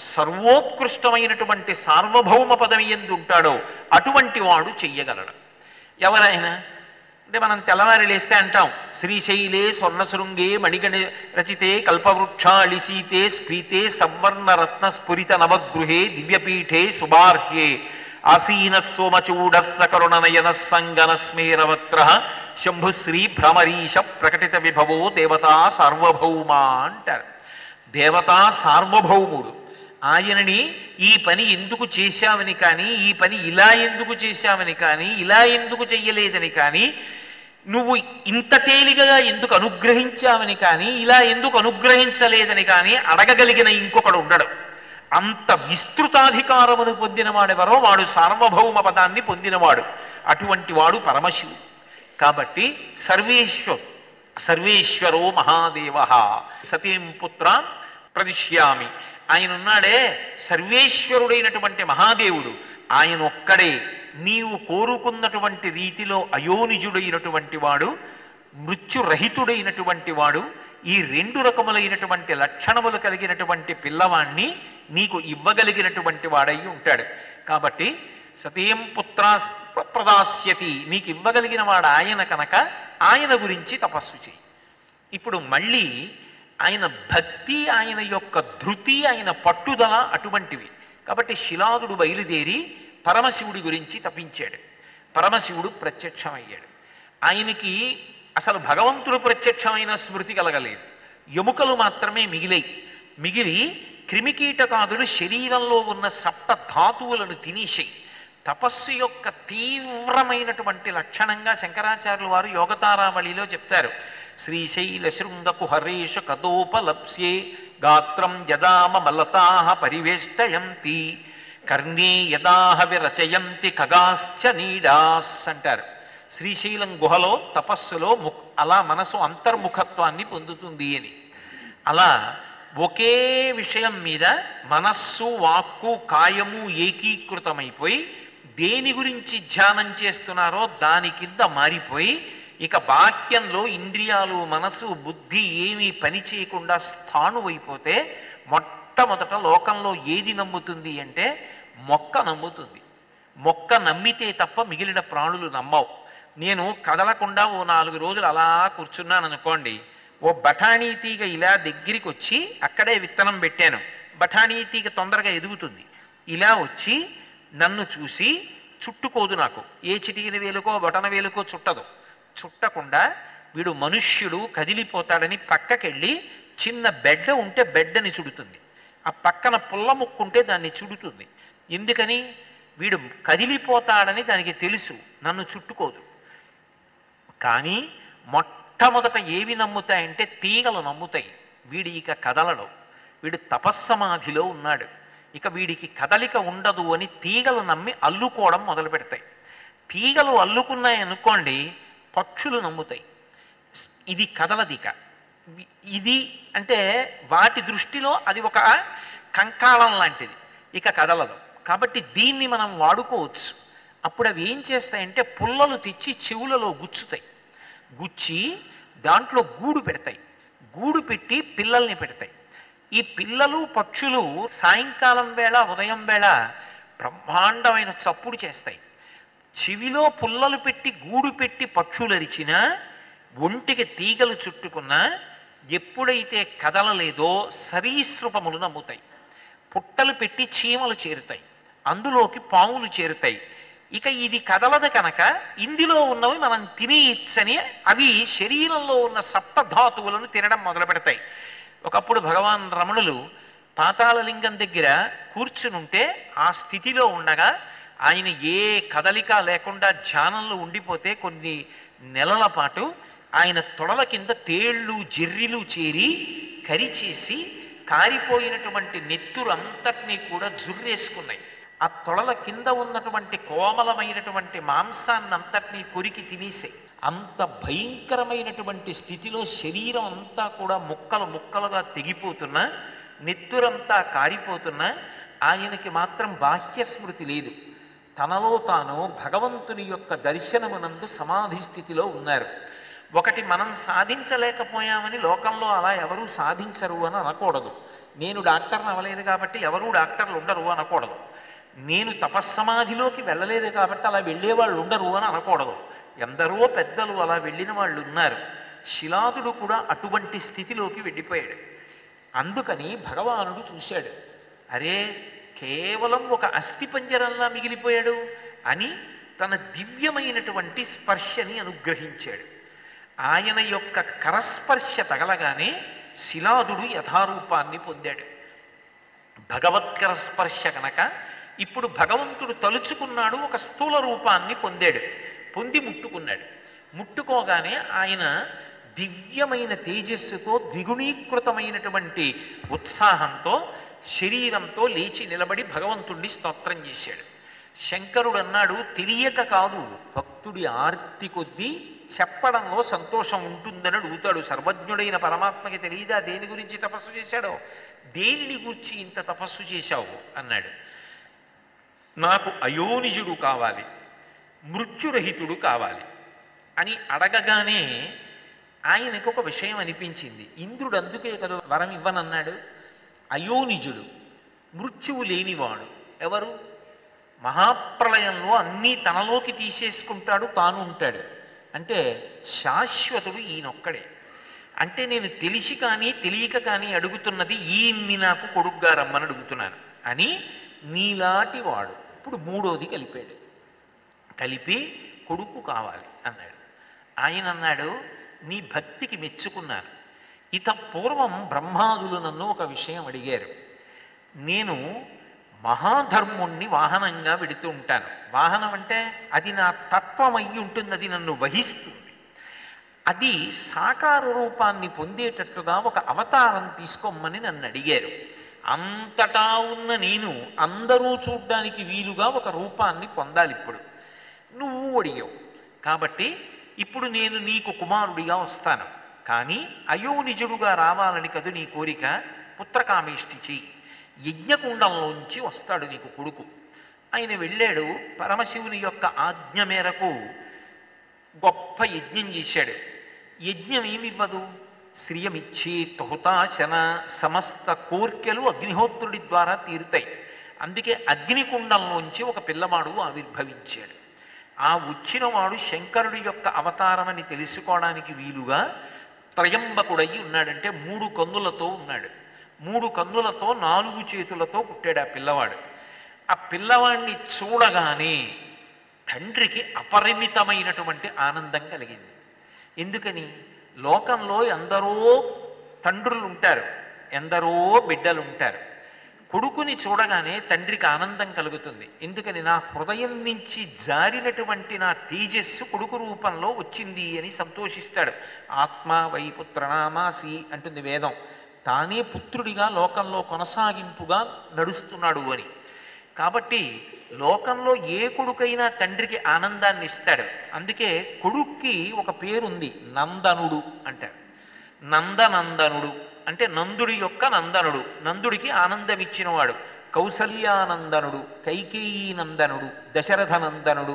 సర్వోత్కృష్టమైనటువంటి సార్వభౌమ పదవి ఎందు ఉంటాడో అటువంటి వాడు చెయ్యగలడు ఎవరైనా అంటే మనం తెల్లవారి లేస్తే అంటాం శ్రీశైలే స్వర్ణశృంగే మణిగణ రచితే కల్పవృక్షాళిశీతే స్ఫీతే సవర్ణ రత్న స్ఫురిత నవగృహే దివ్యపీఠే శుభార్హ్యే ఆసీన సోమచూడ సకరుణ నయన సంగన స్మేరవక్ర శంభుశ్రీ భ్రమరీశ ప్రకటిత విభవో దేవతా సార్వభౌమ అంటారు దేవతా సార్వభౌముడు ఆయనని ఈ పని ఎందుకు చేశావని కానీ ఈ పని ఇలా ఎందుకు చేశావని కానీ ఇలా ఎందుకు చెయ్యలేదని కానీ నువ్వు ఇంత తేలికగా ఎందుకు అనుగ్రహించావని కానీ ఇలా ఎందుకు అనుగ్రహించలేదని కానీ అడగగలిగిన ఇంకొకడు ఉండడు అంత విస్తృతాధికారమును పొందినవాడెవరో వాడు సార్వభౌమ పదాన్ని పొందినవాడు అటువంటి వాడు పరమశివుడు కాబట్టి సర్వేశ్వరు సర్వేశ్వరో మహాదేవ సతీం పుత్రాన్ ప్రదిశ్యామి ఆయన ఉన్నాడే సర్వేశ్వరుడైనటువంటి మహాదేవుడు ఆయన ఒక్కడే నీవు కోరుకున్నటువంటి రీతిలో అయోనిజుడైనటువంటి వాడు మృత్యురహితుడైనటువంటి వాడు ఈ రెండు రకములైనటువంటి లక్షణములు కలిగినటువంటి పిల్లవాణ్ణి నీకు ఇవ్వగలిగినటువంటి వాడై ఉంటాడు కాబట్టి సతీం పుత్ర ప్రదాస్యతి నీకు ఇవ్వగలిగిన వాడు ఆయన కనుక ఆయన గురించి తపస్సు చేయి ఇప్పుడు మళ్ళీ ఆయన భక్తి ఆయన యొక్క ధృతి ఆయన పట్టుదల అటువంటివి కాబట్టి శిలాదుడు బయలుదేరి పరమశివుడి గురించి తపించాడు పరమశివుడు ప్రత్యక్షమయ్యాడు ఆయనకి అసలు భగవంతుడు ప్రత్యక్షమైన స్మృతి కలగలేదు ఎముకలు మాత్రమే మిగిలాయి మిగిలి క్రిమికీటకాదులు శరీరంలో ఉన్న సప్త ధాతువులను తినేసాయి తపస్సు యొక్క తీవ్రమైనటువంటి లక్షణంగా శంకరాచార్యులు వారు యోగతారావళిలో చెప్తారు శ్రీశైల శృంగకు హరేష కదోపలప్స్యే గాత్రం యదామ మలతా పరివేష్టయంతి కర్ణే యదాహ విరచయంతి ఖగాశ్చ నీడాస్ అంటారు శ్రీశైలం గుహలో తపస్సులో ము అలా మనసు అంతర్ముఖత్వాన్ని పొందుతుంది అని అలా ఒకే విషయం మీద మనస్సు వాక్కు కాయము ఏకీకృతమైపోయి దేని గురించి ధ్యానం చేస్తున్నారో దాని కింద మారిపోయి ఇక బాహ్యంలో ఇంద్రియాలు మనసు బుద్ధి ఏమీ పని చేయకుండా స్థాణువైపోతే మొట్టమొదట లోకంలో ఏది నమ్ముతుంది అంటే మొక్క నమ్ముతుంది మొక్క నమ్మితే తప్ప మిగిలిన ప్రాణులు నమ్మవు నేను కదలకుండా ఓ నాలుగు రోజులు అలా కూర్చున్నాను అనుకోండి ఓ బఠానీ తీగ ఇలా దగ్గరికి వచ్చి అక్కడే విత్తనం పెట్టాను బఠానీ తీగ తొందరగా ఎదుగుతుంది ఇలా వచ్చి నన్ను చూసి చుట్టుకోదు నాకు ఏ చిటికిన వేలుకో బటన వేలుకో చుట్టదు చుట్టకుండా వీడు మనుష్యుడు కదిలిపోతాడని పక్కకెళ్ళి చిన్న బెడ్డ ఉంటే బెడ్డని చుడుతుంది ఆ పక్కన పుల్ల ముక్కుంటే దాన్ని చుడుతుంది ఎందుకని వీడు కదిలిపోతాడని దానికి తెలుసు నన్ను చుట్టుకోదు కానీ మొట్టమొదట ఏవి నమ్ముతాయంటే తీగలు నమ్ముతాయి వీడి ఇక కదలడు వీడు తపస్సమాధిలో ఉన్నాడు ఇక వీడికి కదలిక ఉండదు అని తీగలు నమ్మి అల్లుకోవడం మొదలు పెడతాయి తీగలు అల్లుకున్నాయి అనుకోండి పక్షులు నమ్ముతాయి ఇది కదలదిక ఇది అంటే వాటి దృష్టిలో అది ఒక కంకాళం లాంటిది ఇక కదలదు కాబట్టి దీన్ని మనం వాడుకోవచ్చు అప్పుడు అవి ఏం చేస్తాయంటే పుల్లలు తెచ్చి చెవులలో గుచ్చుతాయి గుచ్చి దాంట్లో గూడు పెడతాయి గూడు పెట్టి పిల్లల్ని పెడతాయి ఈ పిల్లలు పక్షులు సాయంకాలం వేళ ఉదయం వేళ బ్రహ్మాండమైన చప్పుడు చేస్తాయి చెవిలో పుల్లలు పెట్టి గూడు పెట్టి పక్షులు అరిచినా ఒంటికి తీగలు చుట్టుకున్నా ఎప్పుడైతే కదలలేదో సరీసృపములు నమ్ముతాయి పుట్టలు పెట్టి చీమలు చేరుతాయి అందులోకి పాములు చేరుతాయి ఇక ఇది కదలదు కనుక ఇందులో ఉన్నవి మనం తినేయచ్చని అవి శరీరంలో ఉన్న సప్తధాతువులను తినడం మొదలు పెడతాయి ఒకప్పుడు భగవాన్ రమణులు పాతాళలింగం దగ్గర కూర్చునుంటే ఆ స్థితిలో ఉండగా ఆయన ఏ కదలిక లేకుండా ధ్యానంలో ఉండిపోతే కొన్ని నెలల పాటు ఆయన తొడల కింద తేళ్ళు జెర్రిలు చేరి కరిచేసి కారిపోయినటువంటి నెత్తురంతటినీ కూడా జుర్రేసుకున్నాయి ఆ తొడల కింద ఉన్నటువంటి కోమలమైనటువంటి మాంసాన్ని అంతటినీ కొరికి తినేసాయి అంత భయంకరమైనటువంటి స్థితిలో శరీరం అంతా కూడా ముక్కలు ముక్కలుగా తెగిపోతున్నా నెత్తురంతా కారిపోతున్నా ఆయనకి మాత్రం బాహ్య స్మృతి లేదు తనలో తాను భగవంతుని యొక్క దర్శనమునందు సమాధి స్థితిలో ఉన్నారు ఒకటి మనం సాధించలేకపోయామని లోకంలో అలా ఎవరూ సాధించరు అని అనకూడదు నేను డాక్టర్ని అవ్వలేదు కాబట్టి ఎవరూ డాక్టర్లు ఉండరు అనకూడదు నేను తపస్సమాధిలోకి వెళ్ళలేదు కాబట్టి అలా వెళ్ళేవాళ్ళు ఉండరు అని అనకూడదు ఎందరో పెద్దలు అలా వెళ్ళిన వాళ్ళు ఉన్నారు శిలాదుడు కూడా అటువంటి స్థితిలోకి వెళ్ళిపోయాడు అందుకని భగవానుడు చూశాడు అరే కేవలం ఒక అస్థిపంజరంలా మిగిలిపోయాడు అని తన దివ్యమైనటువంటి స్పర్శని అనుగ్రహించాడు ఆయన యొక్క కరస్పర్శ తగలగానే శిలాదుడు యథారూపాన్ని పొందాడు భగవత్కర స్పర్శ కనుక ఇప్పుడు భగవంతుడు తలుచుకున్నాడు ఒక స్థూల రూపాన్ని పొందాడు పొంది ముట్టుకున్నాడు ముట్టుకోగానే ఆయన దివ్యమైన తేజస్సుతో ద్విగుణీకృతమైనటువంటి ఉత్సాహంతో శరీరంతో లేచి నిలబడి భగవంతుణ్ణి స్తోత్రం చేశాడు శంకరుడు అన్నాడు తెలియక కాదు భక్తుడి ఆర్తి కొద్దీ చెప్పడంలో సంతోషం ఉంటుందని అడుగుతాడు సర్వజ్ఞుడైన పరమాత్మకి తెలియదా దేని గురించి తపస్సు చేశాడో దేనిని గురించి ఇంత తపస్సు చేశావు అన్నాడు నాకు అయోనిజుడు కావాలి మృత్యురహితుడు కావాలి అని అడగగానే ఆయనకు ఒక విషయం అనిపించింది ఇంద్రుడు అందుకే కదా వరం ఇవ్వనన్నాడు అయోనిజుడు మృత్యువు లేనివాడు ఎవరు మహాప్రళయంలో అన్నీ తనలోకి తీసేసుకుంటాడు తాను ఉంటాడు అంటే శాశ్వతుడు ఈయనొక్కడే అంటే నేను తెలిసి కానీ తెలియక కానీ అడుగుతున్నది ఈయన్ని నాకు కొడుగ్గా రమ్మని అడుగుతున్నాను అని నీలాంటి వాడు ఇప్పుడు మూడోది కలిపాడు కలిపి కొడుకు కావాలి అన్నాడు ఆయన అన్నాడు నీ భక్తికి మెచ్చుకున్నాను ఇత పూర్వం బ్రహ్మాదులు నన్ను ఒక విషయం అడిగారు నేను మహాధర్ముణ్ణి వాహనంగా వెడుతూ ఉంటాను వాహనం అంటే అది నా తత్వం అయి ఉంటుంది అది నన్ను వహిస్తుంది అది సాకార రూపాన్ని పొందేటట్టుగా ఒక అవతారం తీసుకోమని నన్ను అడిగారు అంతటా ఉన్న నేను అందరూ చూడ్డానికి వీలుగా ఒక రూపాన్ని పొందాలి ఇప్పుడు నువ్వు అడిగావు కాబట్టి ఇప్పుడు నేను నీకు కుమారుడిగా వస్తాను కానీ అయోనిజుడుగా రావాలని కదు నీ కోరిక పుత్రకామేష్టి చెయ్యి యజ్ఞకుండంలోంచి వస్తాడు నీకు కొడుకు ఆయన వెళ్ళాడు పరమశివుని యొక్క ఆజ్ఞ మేరకు గొప్ప యజ్ఞం చేశాడు యజ్ఞం ఏమివ్వదు శ్రియమిచ్చి తహుతాశన సమస్త కోర్కెలు అగ్నిహోత్రుడి ద్వారా తీరుతాయి అందుకే అగ్నికుండంలోంచి ఒక పిల్లవాడు ఆవిర్భవించాడు ఆ వచ్చినవాడు శంకరుడి యొక్క అవతారమని తెలుసుకోవడానికి వీలుగా త్రయంబకుడయి ఉన్నాడంటే మూడు కన్నులతో ఉన్నాడు మూడు కన్నులతో నాలుగు చేతులతో పుట్టాడు ఆ పిల్లవాడు ఆ పిల్లవాడిని చూడగానే తండ్రికి అపరిమితమైనటువంటి ఆనందం కలిగింది ఎందుకని లోకంలో ఎందరో తండ్రులు ఉంటారు ఎందరో బిడ్డలు ఉంటారు కొడుకుని చూడగానే తండ్రికి ఆనందం కలుగుతుంది ఎందుకని నా హృదయం నుంచి జారినటువంటి నా తేజస్సు కొడుకు రూపంలో వచ్చింది అని సంతోషిస్తాడు ఆత్మ వైపుత్రనామాసి అంటుంది వేదం తానే పుత్రుడిగా లోకంలో కొనసాగింపుగా నడుస్తున్నాడు అని కాబట్టి లోకంలో ఏ కొడుకైనా తండ్రికి ఆనందాన్ని ఇస్తాడు అందుకే కొడుక్కి ఒక పేరుంది నందనుడు అంటారు నందనందనుడు అంటే నందుడి యొక్క నందనుడు నందుడికి ఆనందం ఇచ్చినవాడు కౌసల్యానందనుడు కైకేయీ నందనుడు దశరథ నందనుడు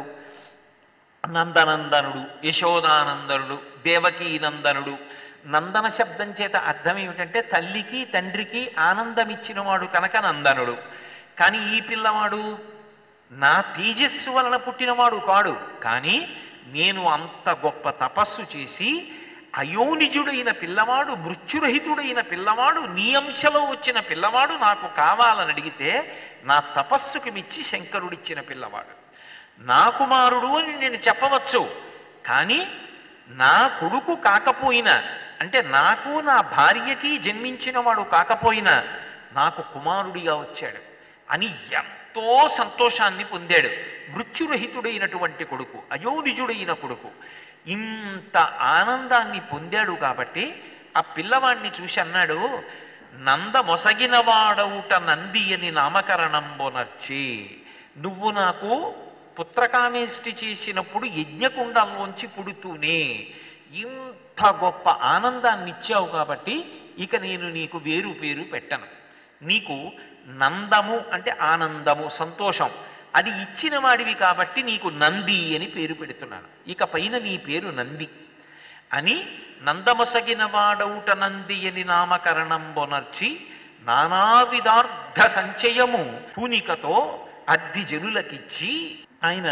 నందనందనుడు యశోదానందనుడు దేవకీ నందనుడు నందన శబ్దం చేత అర్థం ఏమిటంటే తల్లికి తండ్రికి ఆనందం ఇచ్చినవాడు కనుక నందనుడు కానీ ఈ పిల్లవాడు నా తేజస్సు వలన పుట్టినవాడు కాడు కానీ నేను అంత గొప్ప తపస్సు చేసి అయోనిజుడైన పిల్లవాడు మృత్యురహితుడైన పిల్లవాడు నీ అంశలో వచ్చిన పిల్లవాడు నాకు కావాలని అడిగితే నా తపస్సుకి మిచ్చి శంకరుడిచ్చిన పిల్లవాడు నా కుమారుడు అని నేను చెప్పవచ్చు కానీ నా కొడుకు కాకపోయినా అంటే నాకు నా భార్యకి జన్మించినవాడు కాకపోయినా నాకు కుమారుడిగా వచ్చాడు అని ఎంతో సంతోషాన్ని పొందాడు మృత్యురహితుడైనటువంటి కొడుకు అయోనిజుడైన కొడుకు ఇంత ఆనందాన్ని పొందాడు కాబట్టి ఆ పిల్లవాడిని చూసి అన్నాడు నంద మొసగినవాడవుట నంది అని నామకరణంబొనర్చి నువ్వు నాకు పుత్రకామేష్టి చేసినప్పుడు యజ్ఞకుండంలోంచి పుడుతూనే ఇంత గొప్ప ఆనందాన్ని ఇచ్చావు కాబట్టి ఇక నేను నీకు వేరు పేరు పెట్టను నీకు నందము అంటే ఆనందము సంతోషం అది ఇచ్చిన వాడివి కాబట్టి నీకు నంది అని పేరు పెడుతున్నాను ఇక పైన నీ పేరు నంది అని నందమసగిన వాడౌట నంది అని నామకరణంబొనర్చి నానావిధార్థ సంచయము పూనికతో అద్ది జనులకిచ్చి ఆయన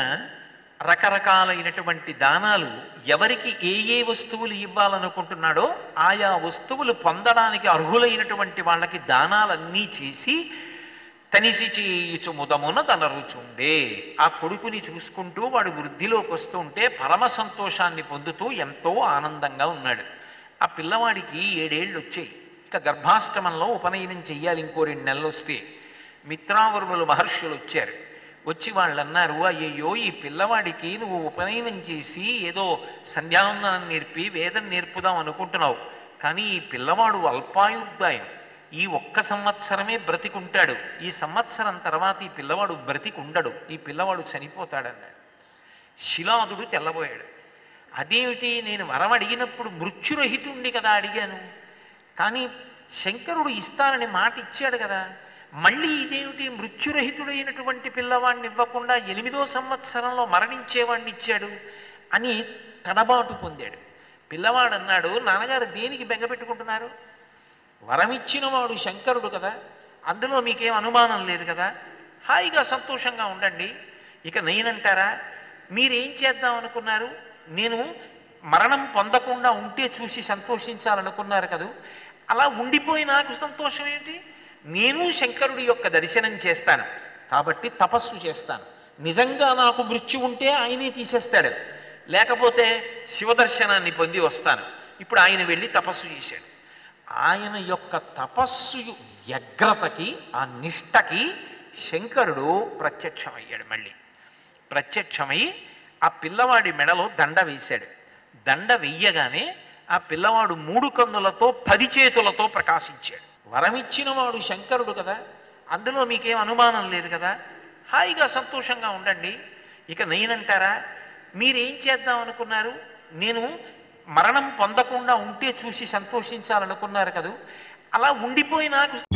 రకరకాలైనటువంటి దానాలు ఎవరికి ఏ ఏ వస్తువులు ఇవ్వాలనుకుంటున్నాడో ఆయా వస్తువులు పొందడానికి అర్హులైనటువంటి వాళ్ళకి దానాలన్నీ చేసి తనిసి చేయుచు ముదమున తనరుచుండే ఆ కొడుకుని చూసుకుంటూ వాడు వృద్ధిలోకి వస్తూ ఉంటే పరమ సంతోషాన్ని పొందుతూ ఎంతో ఆనందంగా ఉన్నాడు ఆ పిల్లవాడికి ఏడేళ్ళు వచ్చాయి ఇక గర్భాష్టమంలో ఉపనయనం చెయ్యాలి ఇంకో రెండు నెలలు వస్తే మిత్రావరుములు మహర్షులు వచ్చారు వచ్చి వాళ్ళు అన్నారు అయ్యయ్యో ఈ పిల్లవాడికి నువ్వు ఉపనయనం చేసి ఏదో సంధ్యావందనం నేర్పి వేదం నేర్పుదాం అనుకుంటున్నావు కానీ ఈ పిల్లవాడు అల్పాయుర్దాయం ఈ ఒక్క సంవత్సరమే బ్రతికుంటాడు ఈ సంవత్సరం తర్వాత ఈ పిల్లవాడు బ్రతికుండడు ఈ పిల్లవాడు చనిపోతాడన్నాడు శిలాదుడు తెల్లబోయాడు అదేమిటి నేను వరం అడిగినప్పుడు మృత్యురహితుండి కదా అడిగాను కానీ శంకరుడు ఇస్తానని మాట ఇచ్చాడు కదా మళ్ళీ ఇదేమిటి మృత్యురహితుడైనటువంటి పిల్లవాడిని ఇవ్వకుండా ఎనిమిదో సంవత్సరంలో మరణించేవాడిని ఇచ్చాడు అని తడబాటు పొందాడు పిల్లవాడు అన్నాడు నాన్నగారు దేనికి బెంగ పెట్టుకుంటున్నారు వరమిచ్చినవాడు శంకరుడు కదా అందులో మీకేం అనుమానం లేదు కదా హాయిగా సంతోషంగా ఉండండి ఇక నేనంటారా మీరేం చేద్దాం అనుకున్నారు నేను మరణం పొందకుండా ఉంటే చూసి సంతోషించాలనుకున్నారు కదూ అలా ఉండిపోయి నాకు సంతోషం ఏంటి నేను శంకరుడి యొక్క దర్శనం చేస్తాను కాబట్టి తపస్సు చేస్తాను నిజంగా నాకు మృత్యు ఉంటే ఆయనే తీసేస్తాడు లేకపోతే శివదర్శనాన్ని పొంది వస్తాను ఇప్పుడు ఆయన వెళ్ళి తపస్సు చేశాడు ఆయన యొక్క తపస్సు వ్యగ్రతకి ఆ నిష్టకి శంకరుడు ప్రత్యక్షమయ్యాడు మళ్ళీ ప్రత్యక్షమై ఆ పిల్లవాడి మెడలో దండ వేశాడు దండ వెయ్యగానే ఆ పిల్లవాడు మూడు కన్నులతో పది చేతులతో ప్రకాశించాడు వరమిచ్చిన వాడు శంకరుడు కదా అందులో మీకేం అనుమానం లేదు కదా హాయిగా సంతోషంగా ఉండండి ఇక నేనంటారా మీరేం చేద్దాం అనుకున్నారు నేను మరణం పొందకుండా ఉంటే చూసి సంతోషించాలనుకున్నారు కదూ అలా ఉండిపోయి నాకు